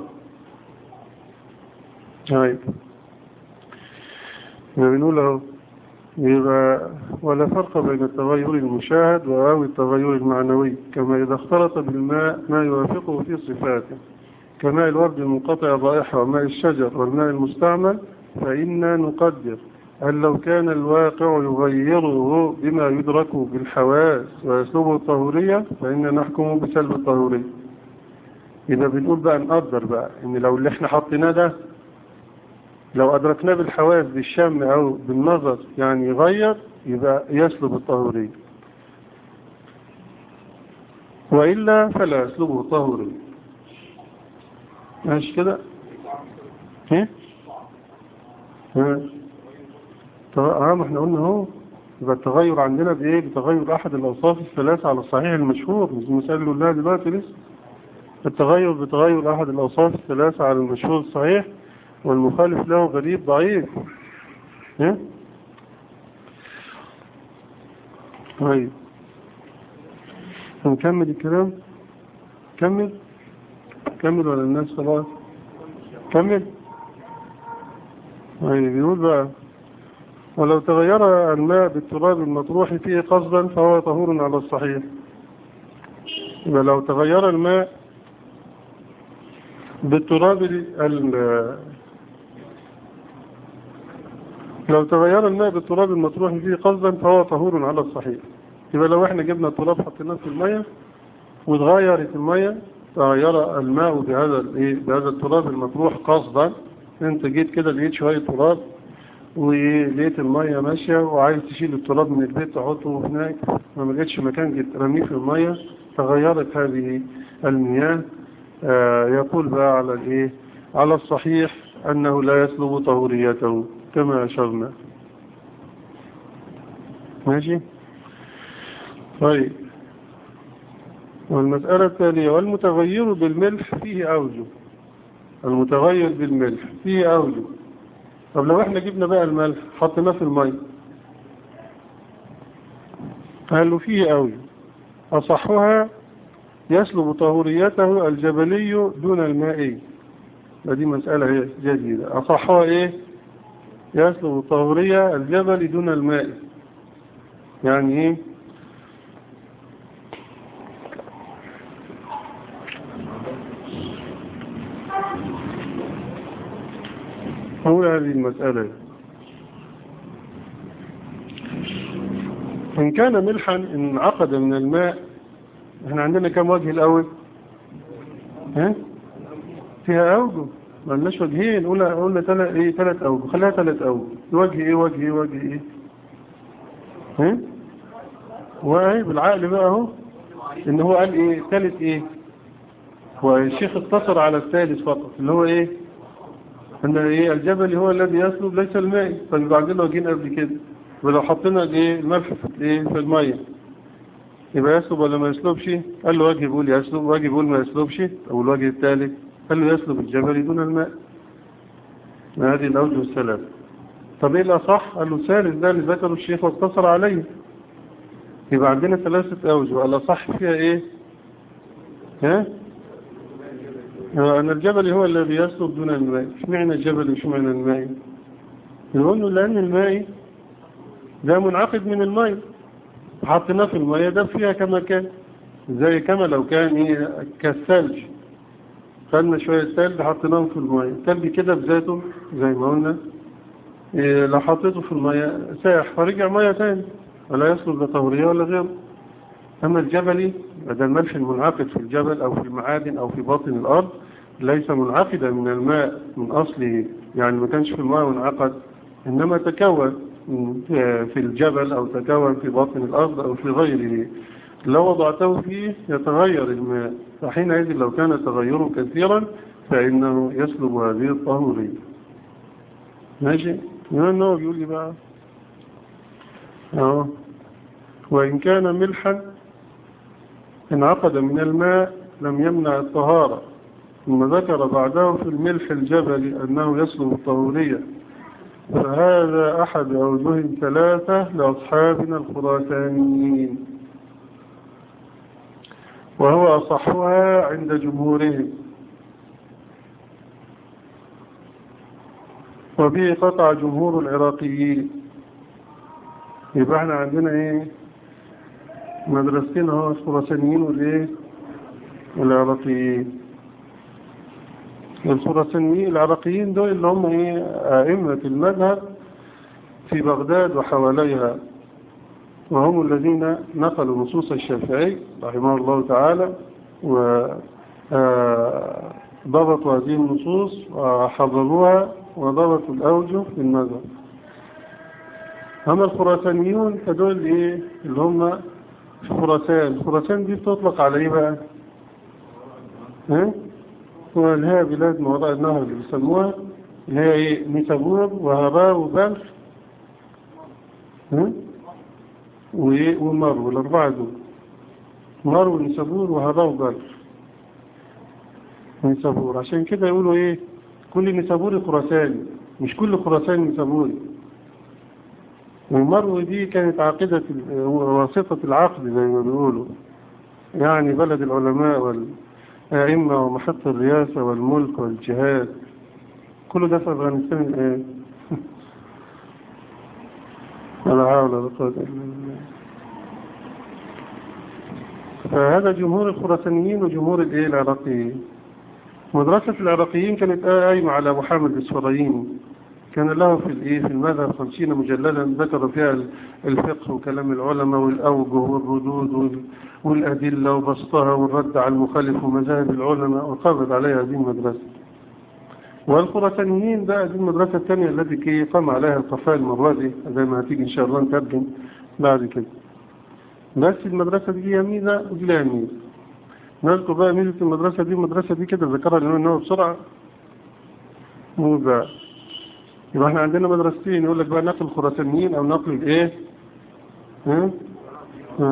طيب يبقى بنقول اهو يبقى ولا فرق بين التغير المشاهد أو التغير المعنوي كما إذا اختلط بالماء ما يوافقه في صفاته كماء الورد المنقطع الرائحة وماء الشجر والماء المستعمل فإنا نقدر أن لو كان الواقع يغيره بما يدرك بالحواس ويسلبه الطهورية فإنا نحكم بسلب الطهورية إذا بنقول بقى نقدر بقى إن لو اللي احنا حطيناه ده لو أدركناه بالحواس بالشم أو بالنظر يعني يغير يبقى يسلب الطهورية وإلا فلا يسلبه الطهورية ماشي كده ايه ها اه ما احنا قلنا اهو يبقى التغير عندنا بايه بتغير احد الاوصاف الثلاثه على الصحيح المشهور مش مثال الله دلوقتي لسه التغير بتغير احد الاوصاف الثلاثه على المشهور الصحيح والمخالف له غريب ضعيف ها طيب هنكمل الكلام كمل كمل ولا الناس خلاص كمل طيب بيقول بقى ولو تغير الماء بالتراب المطروح فيه قصدا فهو طهور على الصحيح يبقى لو تغير الماء بالتراب ال- لو تغير الماء بالتراب المطروح فيه قصدا فهو طهور على الصحيح يبقى لو احنا جبنا التراب حطيناه في المية واتغيرت المية تغير الماء بهذا الايه بهذا التراب المطروح قصدا انت جيت كده لقيت شوية تراب ولقيت المية ماشية وعايز تشيل التراب من البيت تحطه هناك ما لقيتش مكان جيت رميه في المية تغيرت هذه المياه آه يقول بقى على الايه على الصحيح انه لا يسلب طهوريته كما اشرنا ماشي طيب والمسألة التالية والمتغير بالملح فيه أوجه المتغير بالملح فيه أوجه طب لو احنا جبنا بقى الملح حطيناه في المية قال له فيه أوجه أصحها يسلب طهوريته الجبلي دون المائي دي مسألة جديدة أصحها إيه يسلب طهورية الجبل دون الماء يعني إيه هو هذه المسألة إن كان ملحا انعقد من الماء احنا عندنا كم وجه الأول ها فيها أوجه ما لناش وجهين قلنا قلنا ثلاث ايه ثلاث أوجه خليها ثلاث أوجه وجه ايه وجه ايه وجه ايه ها وايه بالعقل بقى اهو ان هو قال ايه ثالث ايه هو الشيخ اقتصر على الثالث فقط اللي هو ايه ان ايه الجبل هو الذي يسلب ليس الماء طيب عندنا وجهين قبل كده ولو حطينا ايه الملح في ايه في الميه يبقى يسلب ولا ما يسلبش قال له وجه بيقول يسلب وجه بيقول ما يسلبش او الوجه الثالث قال له يسلب الجبل دون الماء هذه الاوجه الثلاثه طب ايه الاصح قال له ثالث ده اللي ذكره الشيخ واقتصر عليه يبقى عندنا ثلاثه اوجه الاصح فيها ايه ها أن الجبل هو الذي يسلب دون الماء اشمعنى الجبل واشمعنى الماء يقول له لأن الماء ده منعقد من الماء حطيناه في الماء ده فيها كما كان زي كما لو كان ايه كالثلج خدنا شوية ثلج حطيناهم في الماء الثلج كده بذاته زي ما قلنا إيه لو حطيته في الماء ساح فرجع ماء تاني ولا يسلب لطهورية ولا غيره أما الجبلي هذا الملح المنعقد في الجبل أو في المعادن أو في باطن الأرض ليس منعقدا من الماء من أصله يعني ما كانش في الماء منعقد إنما تكون في الجبل أو تكون في باطن الأرض أو في غيره لو وضعته فيه يتغير الماء فحينئذ لو كان تغيره كثيرا فإنه يسلب هذه الطهورية ماشي يعني هو بيقول لي بقى أهو وإن كان ملحا انعقد من الماء لم يمنع الطهارة ثم ذكر بعده في الملح الجبلي أنه يسلب الطهورية فهذا أحد أوجه ثلاثة لأصحابنا الخراسانيين وهو أصحها عند جمهورهم وبه قطع جمهور العراقيين يبقى احنا عندنا ايه مدرستين هو الخراسانيين والايه والعراقيين الخراسانيين العراقيين دول اللي هم ايه ائمه المذهب في بغداد وحواليها وهم الذين نقلوا نصوص الشافعي رحمه الله تعالى وضبطوا هذه النصوص وحضروها وضبطوا الأوجه في المذهب أما الخراسانيون فدول إيه اللي هم في خراسان خراسان دي بتطلق على إيه بقى ها هو اللي هي بلاد ما وراء النهر اللي بيسموها اللي هي إيه نيسابور وهراء وبلخ ها ومرو الأربعة دول مرو ونيسابور وهراء وبلخ نيسابور عشان كده يقولوا إيه كل نيسابوري خراساني مش كل خراساني نيسابوري والمرو دي كانت عاقدة واسطة العقد زي ما بيقولوا يعني بلد العلماء والأئمة ومحط الرئاسة والملك والجهاد كل ده في أفغانستان الآن ولا حول ولا قوة إلا بالله فهذا جمهور الخراسانيين وجمهور الايه العراقيين مدرسة العراقيين كانت قايمة على محمد الإسفرايين كان له في الايه في المذهب خمسين مجلدا ذكر فيها الفقه وكلام العلماء والأوجه والردود والأدلة وبسطها والرد على المخالف ومذاهب العلماء وقامت عليها هذه المدرسة والخراسانيين بقى دي المدرسة الثانية التي قام عليها القفاء المروزي زي ما هتيجي إن شاء الله نترجم بعد كده بس المدرسة دي ليها ميزة ودي ليها ميزة نذكر بقى ميزة المدرسة دي المدرسة دي كده ذكرها لأنه إنه بسرعة مو بقى يبقى احنا عندنا مدرستين يقول لك بقى نقل الخراسانيين أو نقل الإيه ها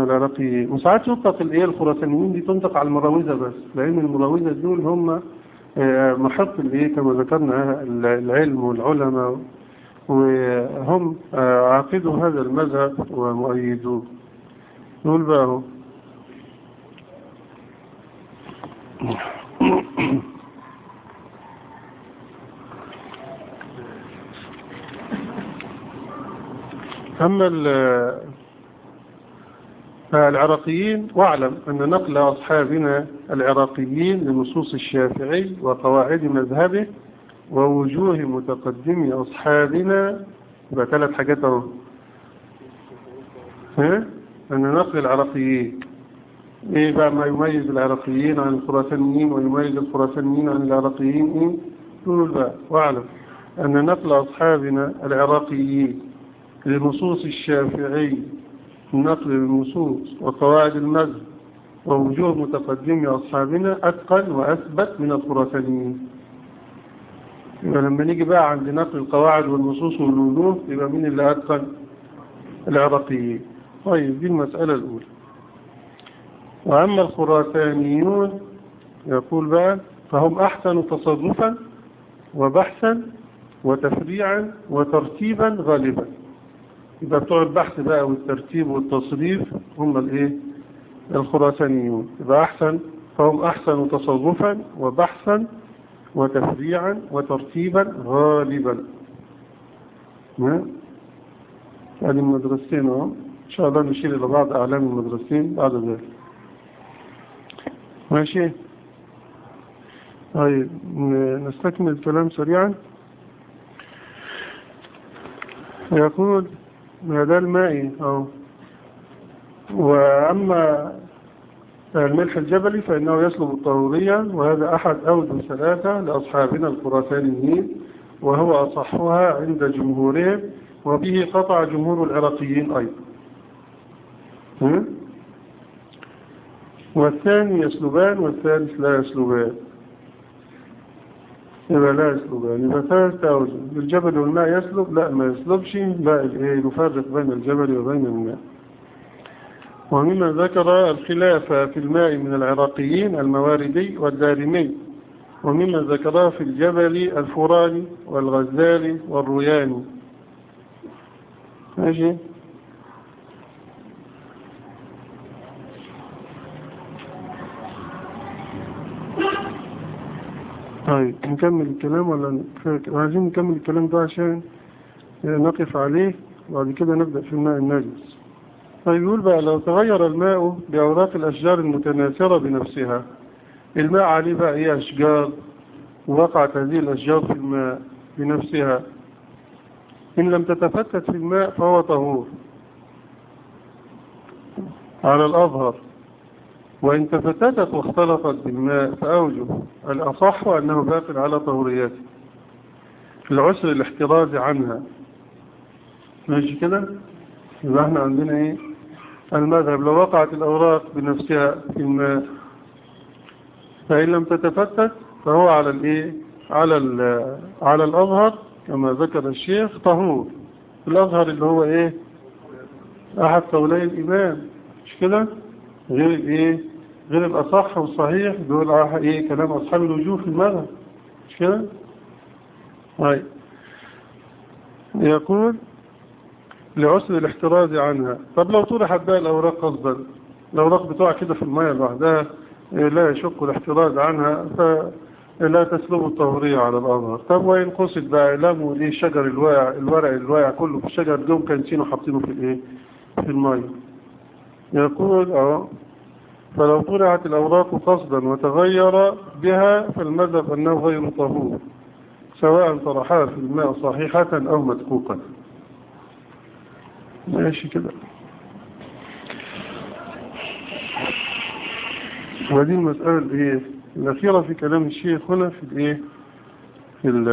العراقيين وساعات يطلق الإيه الخراسانيين دي تنطق على المراوزة بس لأن المراوزة دول هم محط الايه كما ذكرنا العلم والعلماء وهم عاقدوا هذا المذهب ومؤيدوه نقول بقى اهو أما العراقيين واعلم أن نقل أصحابنا العراقيين لنصوص الشافعي وقواعد مذهبه ووجوه متقدمي أصحابنا يبقى ثلاث حاجات اهو ها أن نقل العراقيين إيه بقى ما يميز العراقيين عن الخراسانيين ويميز الخراسانيين عن العراقيين إيه تقول بقى واعلم أن نقل أصحابنا العراقيين لنصوص الشافعي النقل للنصوص وقواعد المذهب ووجوه متقدمي أصحابنا أتقن وأثبت من الخراسانيين يبقى لما نيجي بقى عند نقل القواعد والنصوص والوجوه يبقى مين اللي أتقن العراقيين طيب دي المسألة الأولى وأما الخراسانيون يقول بقى فهم أحسن تصرفا وبحثا وتفريعا وترتيبا غالبا يبقى بتوع البحث بقى والترتيب والتصريف هم الايه الخراسانيون يبقى أحسن فهم أحسن تصرفا وبحثا وتفريعا وترتيبا غالبا هذه المدرستين اهو ان شاء الله نشير الى بعض اعلام المدرستين بعد ذلك ماشي طيب نستكمل الكلام سريعا يقول هذا المائي أو وأما الملح الجبلي فإنه يسلب الطهورية وهذا أحد أوجه ثلاثة لأصحابنا الخراسانيين وهو أصحها عند جمهورهم وبه قطع جمهور العراقيين أيضا والثاني يسلبان والثالث لا يسلبان يبقى لا يسلبان يبقى ثلاثة أوجه الجبل والماء يسلب لا ما يسلبش لا يفرق بين الجبل وبين الماء ومما ذكر الخلاف في الماء من العراقيين المواردي والدارمي ومما ذكره في الجبل الفراني والغزالي والروياني ماشي طيب نكمل الكلام ولا عايزين نكمل الكلام ده عشان نقف عليه وبعد كده نبدأ في الماء النجس طيب يقول بقى لو تغير الماء بأوراق الأشجار المتناثرة بنفسها الماء عليه بقى ايه أشجار ووقعت هذه الأشجار في الماء بنفسها إن لم تتفتت في الماء فهو طهور على الأظهر وإن تفتتت واختلطت بالماء فأوجه الأصح أنه باق على طهوريته العسر الاحتراز عنها ماشي كده يبقى احنا عندنا ايه المذهب لو وقعت الأوراق بنفسها في الماء فإن لم تتفتت فهو على الايه على على الأظهر كما ذكر الشيخ طهور الأظهر اللي هو ايه أحد قولي الإمام مش كده غير الايه غير الأصح والصحيح دول ايه كلام أصحاب الوجوه في المذهب مش كده طيب يقول لعسر الاحتراز عنها طب لو طرحت بقى الأوراق قصدا الأوراق بتقع كده في المية لوحدها لا يشق الاحتراز عنها فلا تسلب الطهورية على الأظهر طب وإن قصد بقى لموا ليه الشجر الواقع الورق الواقع كله في الشجر دوم كانسينه حاطينه في الايه في المية يقول اه فلو طرحت الأوراق قصدا وتغير بها فالمذهب أنه غير طهور سواء طرحها في الماء صحيحة أو مدقوقة ماشي كده ودي المسألة الايه الأخيرة في كلام الشيخ هنا في الايه في ال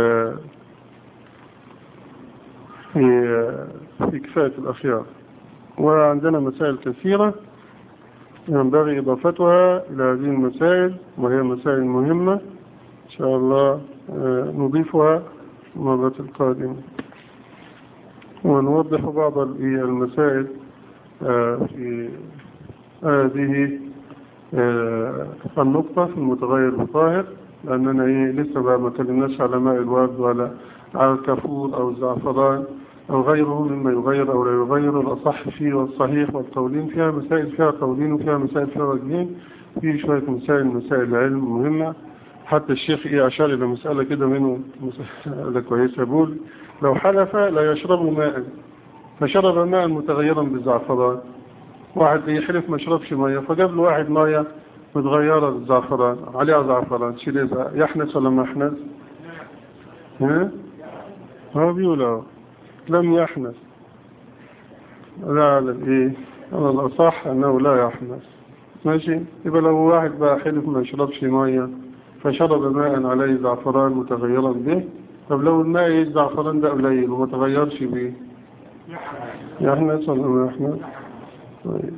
في في كفاية الأخيار وعندنا مسائل كثيرة ينبغي إضافتها إلى هذه المسائل وهي مسائل مهمة إن شاء الله نضيفها المرة القادمة ونوضح بعض المسائل في هذه النقطة في المتغير بطاهر لأننا إيه لسه بقى ما كلمناش على ماء الورد ولا على الكافور أو الزعفران أو غيره مما يغير أو لا يغير الأصح فيه والصحيح والقولين فيها مسائل فيها قولين وفيها مسائل فيها وجهين في شوية مسائل مسائل العلم مهمة حتى الشيخ إيه أشار إلى مسألة كده منه مسألة كويسة يقول لو حلف لا يشرب ماء فشرب ماء متغيرا بالزعفران واحد يحلف ما شربش مية فجاب له واحد مية متغيرة بالزعفران عليها زعفران شيل يحنس ولا ما يحنس ها هو بيقول اهو لم يحنس لا على الايه على الاصح انه لا يحنس ماشي يبقى لو واحد بقى حلف ما يشربش مية فشرب ماء عليه زعفران متغيرا به طب لو الماء الزعفران ده قليل وما تغيرش به يحنس ولا ما يحنس طيب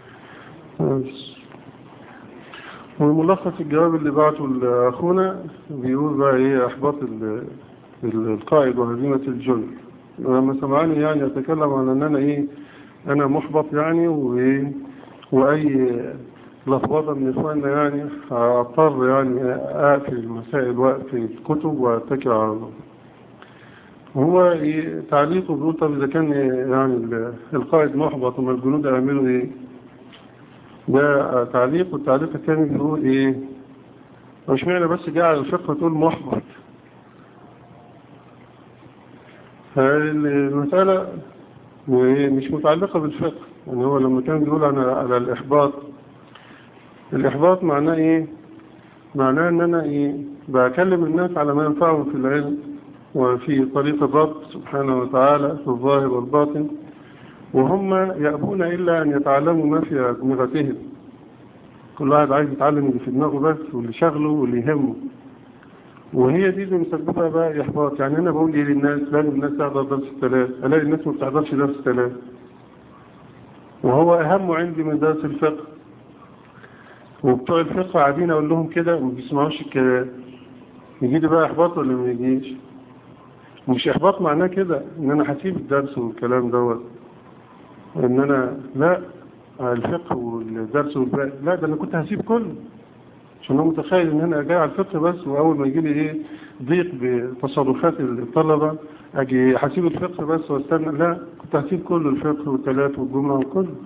وملخص الجواب اللي بعته لأخونا بيقول بقى ايه احباط القائد وهزيمة الجند لما سمعني يعني اتكلم عن ان انا ايه انا محبط يعني وايه واي لخبطه من اخواننا يعني اضطر يعني اقفل المسائل واقفل الكتب واتكل على الله هو إيه تعليقه بيقول طب اذا كان يعني القائد محبط وما الجنود يعملوا ايه ده تعليق والتعليق الثاني بيقول ايه مش معنى بس جاء على الفقه تقول محبط المسألة مش متعلقة بالفقه يعني هو لما كان بيقول على, على الإحباط الإحباط معناه إيه معناه أن أنا إيه بكلم الناس على ما ينفعهم في العلم وفي طريق الرب سبحانه وتعالى في الظاهر والباطن وهم يأبون إلا أن يتعلموا ما في أدمغتهم كل واحد عايز يتعلم اللي في دماغه بس واللي شغله واللي يهمه وهي دي اللي مسببها بقى إحباط يعني أنا بقول إيه للناس لازم الناس تحضر درس الثلاث ألاقي الناس ما بتحضرش درس الثلاث وهو أهم عندي من درس الفقه وبتوع الفقه قاعدين أقول لهم كده وما بيسمعوش الكلام يجي لي بقى إحباط ولا ما يجيش مش إحباط معناه كده إن أنا هسيب الدرس والكلام دوت ان انا لا الفقه والدرس والباقي لا ده انا كنت هسيب كله عشان انا متخيل ان انا جاي على الفقه بس واول ما يجي لي ايه ضيق بتصرفات الطلبه اجي هسيب الفقه بس واستنى لا كنت هسيب كله الفقه والثلاث والجمعه وكله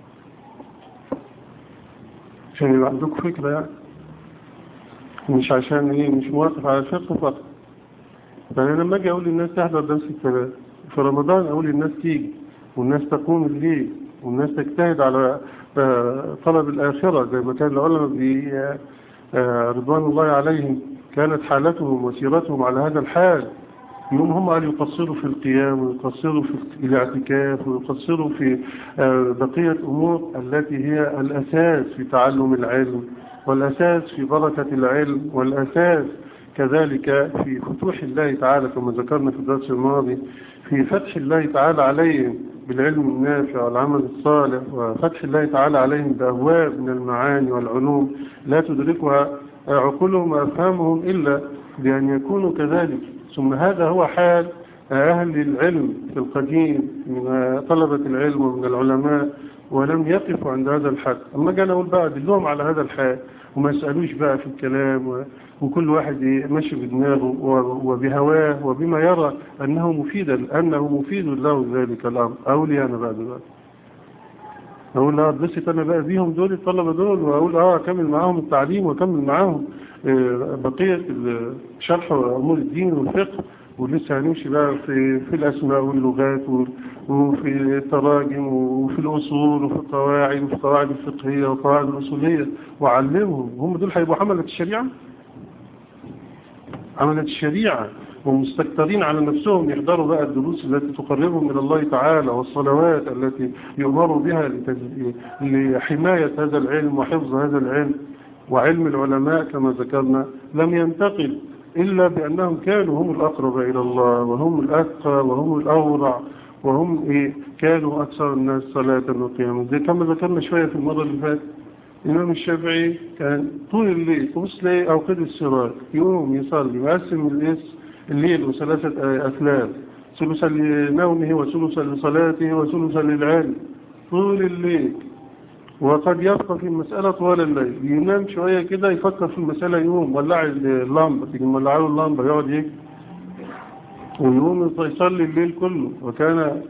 عشان يبقى عندكم فكره يعني مش عشان ايه مش موافق على الفقه فقط فانا لما اجي اقول للناس تحضر درس الثلاث في رمضان اقول للناس تيجي والناس تقوم الليل والناس تجتهد على طلب الآخرة زي ما كان العلماء رضوان الله عليهم كانت حالتهم وسيرتهم على هذا الحال يوم هم قالوا يقصروا في القيام ويقصروا في الاعتكاف ويقصروا في بقية أمور التي هي الأساس في تعلم العلم والأساس في بركة العلم والأساس كذلك في فتوح الله تعالى كما ذكرنا في الدرس الماضي في فتح الله تعالى عليهم بالعلم النافع والعمل الصالح وفتح الله تعالى عليهم بأبواب من المعاني والعلوم لا تدركها عقولهم وأفهامهم إلا بأن يكونوا كذلك ثم هذا هو حال أهل العلم في القديم من طلبة العلم ومن العلماء ولم يقفوا عند هذا الحد أما جاء نقول بقى دلهم على هذا الحال وما يسألوش بقى في الكلام وكل واحد ماشي بدماغه وبهواه وبما يرى أنه مفيدا أنه مفيد له ذلك الأمر أولي أنا بعد ذلك أقول لا اتبسط أنا بقى بيهم دول الطلبة دول وأقول آه أكمل معاهم التعليم وأكمل معاهم بقية شرح أمور الدين والفقه ولسه هنمشي بقى في, في الأسماء واللغات وفي التراجم وفي الأصول وفي القواعد وفي القواعد الفقهية والقواعد الأصولية وعلمهم هم دول هيبقوا حملة الشريعة عملت الشريعة ومستكترين على نفسهم يحضروا بقى الدروس التي تقربهم من الله تعالى والصلوات التي يؤمروا بها لحماية هذا العلم وحفظ هذا العلم وعلم العلماء كما ذكرنا لم ينتقل إلا بأنهم كانوا هم الأقرب إلى الله وهم الأتقى وهم الأورع وهم إيه كانوا أكثر الناس صلاة وقياما زي كما ذكرنا شوية في المرة اللي فاتت الإمام الشافعي كان طول الليل تبص ليه أوقات السراج يقوم يصلي ويقسم الليل وثلاثة أثلاث ثلثا لنومه وثلثا لصلاته وثلثا للعلم طول الليل وقد يبقى في المسألة طوال الليل ينام شوية كده يفكر في المسألة يقوم ولع اللمبة تيجي مولع له اللمبة يقعد يكتب ويقوم يصلي الليل كله وكان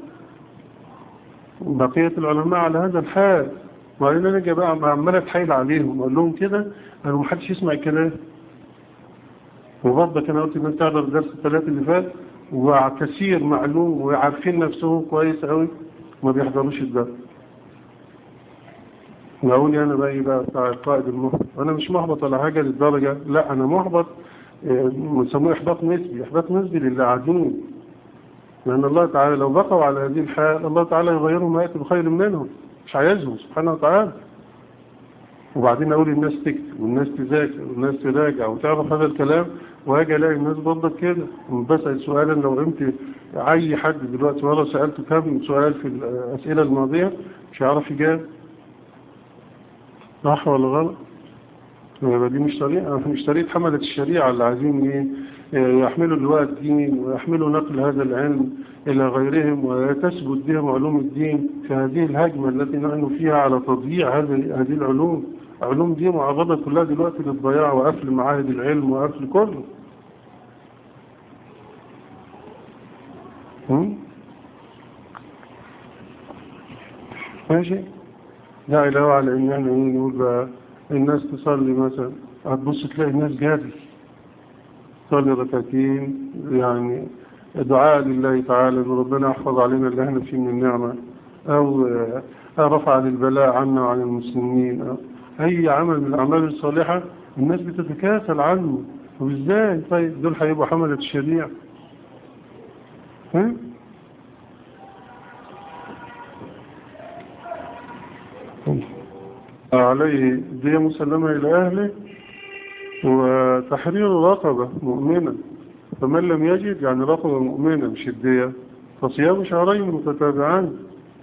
بقية العلماء على هذا الحال وبعدين انا جاي بقى عمال اتحايل عليهم اقول لهم كده انا ما حدش يسمع الكلام وبرضه كان قلت من تعرف درس الثلاث اللي فات وكثير معلوم وعارفين نفسهم كويس قوي ما بيحضروش الدرس يقول لي انا بقى بقى بتاع القائد المحبط انا مش محبط ولا حاجه للدرجه لا انا محبط بنسموه احباط نسبي احباط نسبي للي قاعدين لان الله تعالى لو بقوا على هذه الحال الله تعالى يغيرهم وياتي بخير منهم مش عايزهم سبحانه وتعالى وبعدين اقول الناس تكتب والناس تذاكر والناس تراجع وتعرف هذا الكلام واجي الاقي الناس برضك كده بسال سؤالا لو قمت اي حد دلوقتي ورا سالته كم سؤال في الاسئله الماضيه مش هيعرف يجاوب صح ولا غلط يبقى دي مش طريقة مش طريقة حملة الشريعة اللي عايزين ايه يحملوا اللواء الدين ويحملوا نقل هذا العلم إلى غيرهم وتثبت بهم علوم الدين في هذه الهجمة التي نحن فيها على تضييع هذه هذه العلوم علوم دي معرضة كلها دلوقتي للضياع وقفل معاهد العلم وقفل كله ماشي لا إله على إن احنا نقول بقى الناس تصلي مثلا هتبص تلاقي الناس جاري تصلي ركعتين يعني دعاء لله تعالى ان ربنا يحفظ علينا اللي احنا فيه من النعمة او رفع البلاء عنا وعن المسلمين أو اي عمل من الاعمال الصالحة الناس بتتكاسل عنه وازاي طيب دول هيبقوا حملة الشريعة ها عليه دية مسلمة إلى أهله وتحرير رقبة مؤمنة فمن لم يجد يعني رقبة مؤمنة مش الدية فصيام شهرين متتابعان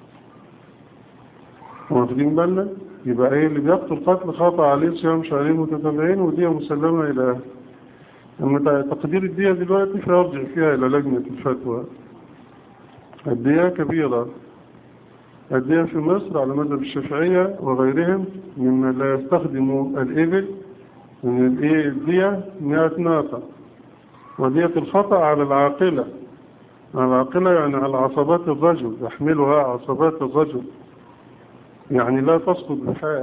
واخدين بالنا يبقى ايه اللي بيقتل قتل خطأ عليه صيام شهرين متتابعين ودية مسلمة إلى أهله أما تقدير الدية دلوقتي فيرجع فيها إلى لجنة الفتوى الدية كبيرة الدية في مصر على مذهب الشافعية وغيرهم ممن لا يستخدم الإبل من الدية 100 ناقة ودية الخطأ على العاقلة على العاقلة يعني على عصبات الرجل يحملها عصبات الرجل يعني لا تسقط بحال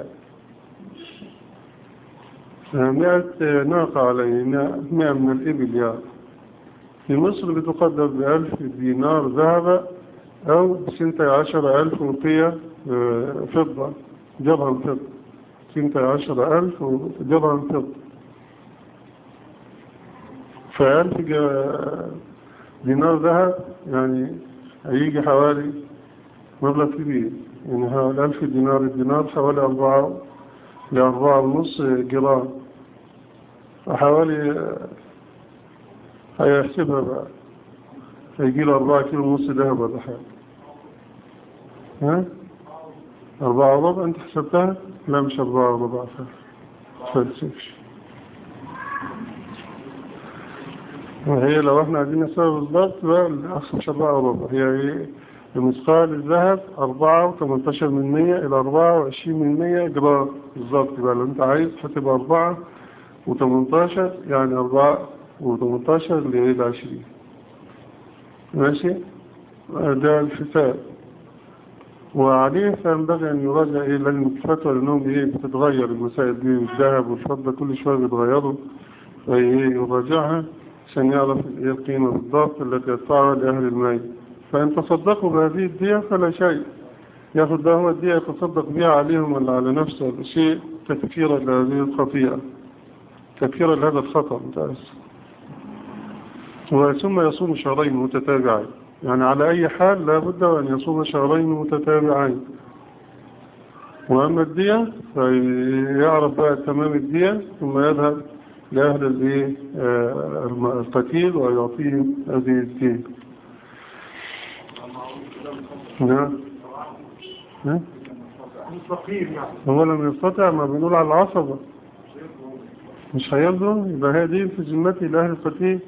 مئة ناقة عليه مئة من الإبل يعني في مصر بتقدر بألف دينار ذهب أو بسنتي عشر ألف وقية فضة درهم فضة سنتي عشر ألف درهم فضة فألف دينار ذهب يعني هيجي حوالي مبلغ كبير يعني حوالي ألف دينار الدينار حوالي أربعة لأربعة ونص جرام فحوالي هيحسبها بقى هيجي له أربعة كيلو ونص ذهب ولا حاجة ها أربعة وربع أنت حسبتها لا مش أربعة وربع فلسفش وهي لو احنا عايزين نسوي بالضبط بقى الأصل مش أربعة وربع هي ايه مثقال الذهب أربعة وثمانتاشر من مية إلى أربعة وعشرين من مية جرام بالظبط بقى لو أنت عايز هتبقى أربعة وثمانتاشر يعني أربعة وثمانتاشر لإيه عشرين ماشي ده الفتاة وعليه فينبغي أن يراجع إيه لجنة الفتوى لأنهم إيه بتتغير المسائل دي والذهب والفضة كل شوية بيتغيروا فإيه يراجعها عشان يعرف إيه القيمة بالضبط التي يدفعها لأهل المال فإن تصدقوا بهذه الدية فلا شيء ياخذ ده هو الدية يتصدق بها عليهم ولا على نفسه شيء تكفيرا لهذه الخطيئة تكفيرا لهذا الخطأ متأسف ثم يصوم شهرين متتابعين يعني على أي حال لا بد أن يصوم شهرين متتابعين وأما الدية فيعرف بقى تمام الدية ثم يذهب لأهل القتيل ويعطيهم هذه الدية نعم هو لم يستطع ما بنقول على العصبة مش هيرضى يبقى هي دي في ذمتي لأهل القتيل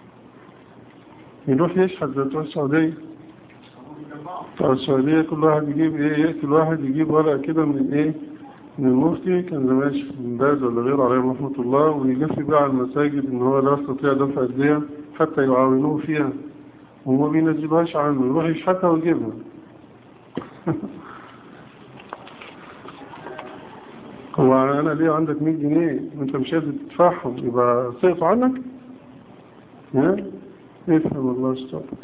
يروح يشحت زي بتوع السعودية بتوع السعودية كل واحد يجيب ايه يقتل واحد يجيب ورقة كده من ايه إن المفتي كان زمان في بن باز ولا غيره عليه رحمة الله ويلف بقى على المساجد إن هو لا يستطيع دفع الدية حتى يعاونوه فيها وما بينزلهاش عنه يروح يشحتها ويجيبها هو أنا ليه عندك 100 جنيه وأنت مش قادر تدفعهم يبقى سيطوا عنك؟ ها؟ افهم الله يسترك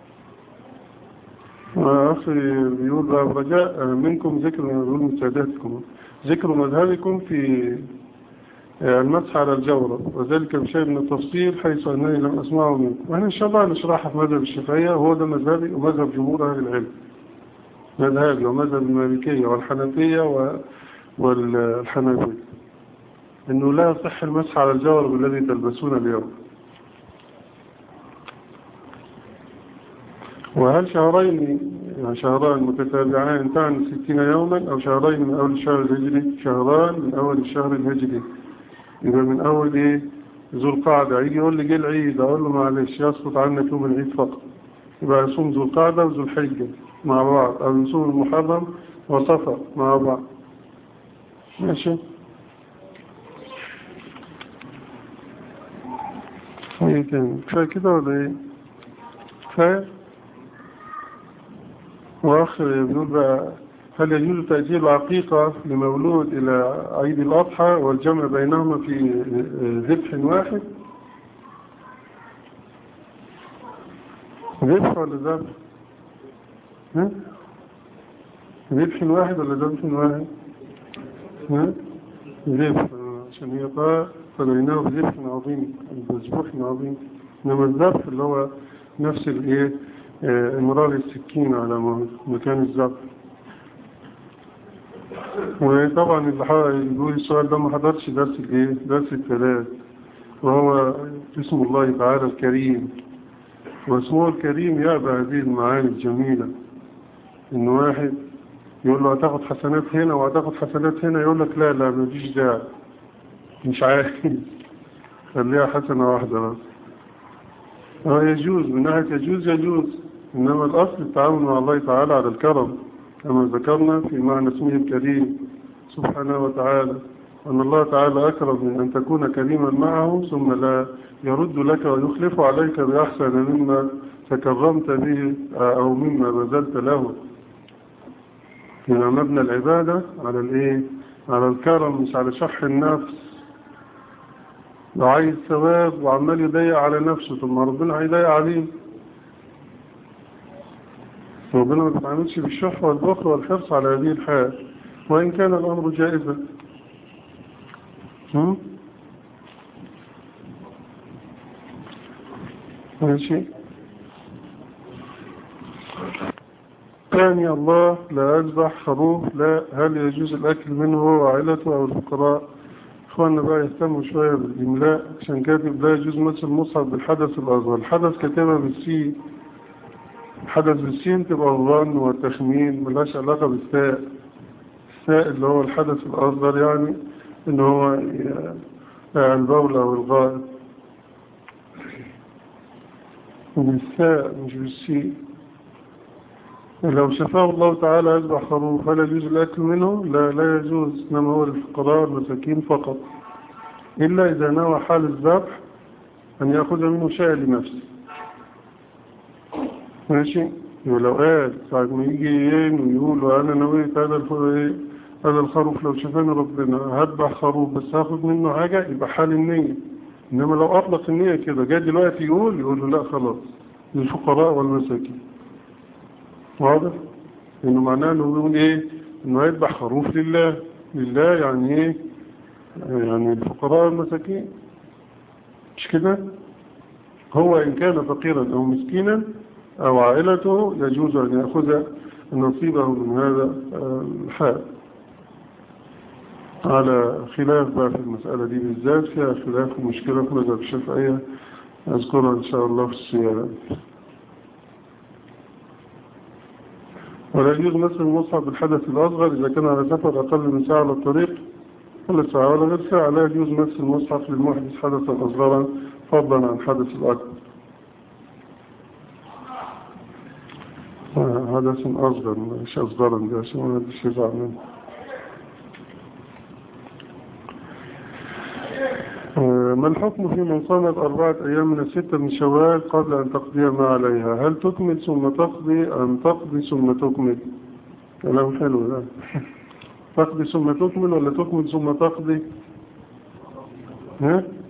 أخي بيقول بقى رجاء منكم ذكر بيقول من ساداتكم ذكر مذهبكم في المسح على الجورة وذلك بشيء من التفصيل حيث أنني لم أسمعه منكم وأنا إن شاء الله نشرحها في مذهب الشافعية وهو ده مذهبي ومذهب جمهور أهل العلم مذهبي ومذهب المالكية والحنفية و... والحنابلة إنه لا يصح المسح على الجورة الذي تلبسون اليوم وهل شهرين يعني شهران متتابعان تعني ستين يوما أو شهرين من أول الشهر الهجري شهران من أول الشهر الهجري يبقى من أول إيه ذو القعدة يجي يقول لي جه العيد أقول له معلش يسقط عنك يوم العيد فقط يبقى يصوم ذو القعدة وذو الحجة مع بعض أو يصوم المحرم وصفر مع بعض ماشي ايه تاني كفاية كده ولا ايه كفاية وآخر بنقول بقى هل يجوز تأجيل العقيقة لمولود إلى عيد الأضحى والجمع بينهما في ذبح واحد ذبح ولا ذبح ها ذبح واحد ولا ذبح واحد ها ذبح عشان هي قال فبيناه بذبح عظيم بذبح عظيم إنما الذبح اللي هو نفس الايه امرار السكين على مكان الزبط وطبعا اللي يقول السؤال ده ما حضرش درس الايه درس الثلاث وهو اسم الله تعالى الكريم واسمه الكريم يأبى هذه المعاني الجميلة ان واحد يقول له هتاخد حسنات هنا وهتاخد حسنات هنا يقول لك لا لا مفيش داعي مش عايز خليها حسنة واحدة بس اه يجوز من ناحية يجوز يجوز إنما الأصل التعاون مع الله تعالى على الكرم كما ذكرنا في معنى اسمه الكريم سبحانه وتعالى أن الله تعالى أكرم من أن تكون كريما معه ثم لا يرد لك ويخلف عليك بأحسن مما تكرمت به أو مما بذلت له هنا مبنى العبادة على الإيه؟ على الكرم مش على شح النفس لو عايز ثواب وعمال يضيق على نفسه ثم ربنا هيضيق عليه ربنا ما بيتعاملش بالشح والبخل والحرص على هذه الحال وإن كان الأمر جائزا ماشي ثاني الله لا أذبح خروف لا هل يجوز الأكل منه هو وعائلته أو الفقراء إخواننا بقى يهتموا شوية بالإملاء عشان كاتب لا يجوز مثل المصحف بالحدث الأصغر الحدث كتابة بالسين الحدث بالسين تبقى الظن والتخمين ملاش علاقة بالساء الساء اللي هو الحدث الأصغر يعني إن هو البول أو الغائط بالساء مش بالسين لو شفاه الله تعالى يذبح خروف هل يجوز الأكل منه؟ لا لا يجوز إنما هو للفقراء والمساكين فقط إلا إذا نوى حال الذبح أن يأخذ منه شيء لنفسه ماشي ولو قال ساعة ما يجي ين ويقول أنا نويت هذا هذا الخروف لو شفاني ربنا هذبح خروف بس هاخد منه حاجة يبقى حال النية إنما لو أطلق النية كده جاء دلوقتي يقول يقول له لا خلاص للفقراء والمساكين واضح انه معناه انه يقول ايه انه يذبح خروف لله لله يعني ايه يعني الفقراء والمساكين مش كده هو ان كان فقيرا او مسكينا او عائلته يجوز ان ياخذ نصيبه من هذا الحال على خلاف بقى في المسألة دي بالذات فيها خلاف ومشكلة في مذهب الشافعية أذكرها إن شاء الله في السيارة ولا يجوز مثل المصحف بالحدث الأصغر إذا كان على سفر أقل من ساعة على الطريق ولا ساعة ولا غير ساعة لا يجوز مثل المصحف للمحدث حدثا أصغرا فضلا عن حدث الأكبر حدث أصغر مش أصغرا ده عشان ما حدش يزعل منه آه، ما الحكم في من صامت أربعة أيام من الستة من شوال قبل أن تقضي ما عليها هل تكمل ثم تقضي أم تقضي ثم تكمل كلام حلو ده تقضي ثم تكمل ولا تكمل ثم تقضي ها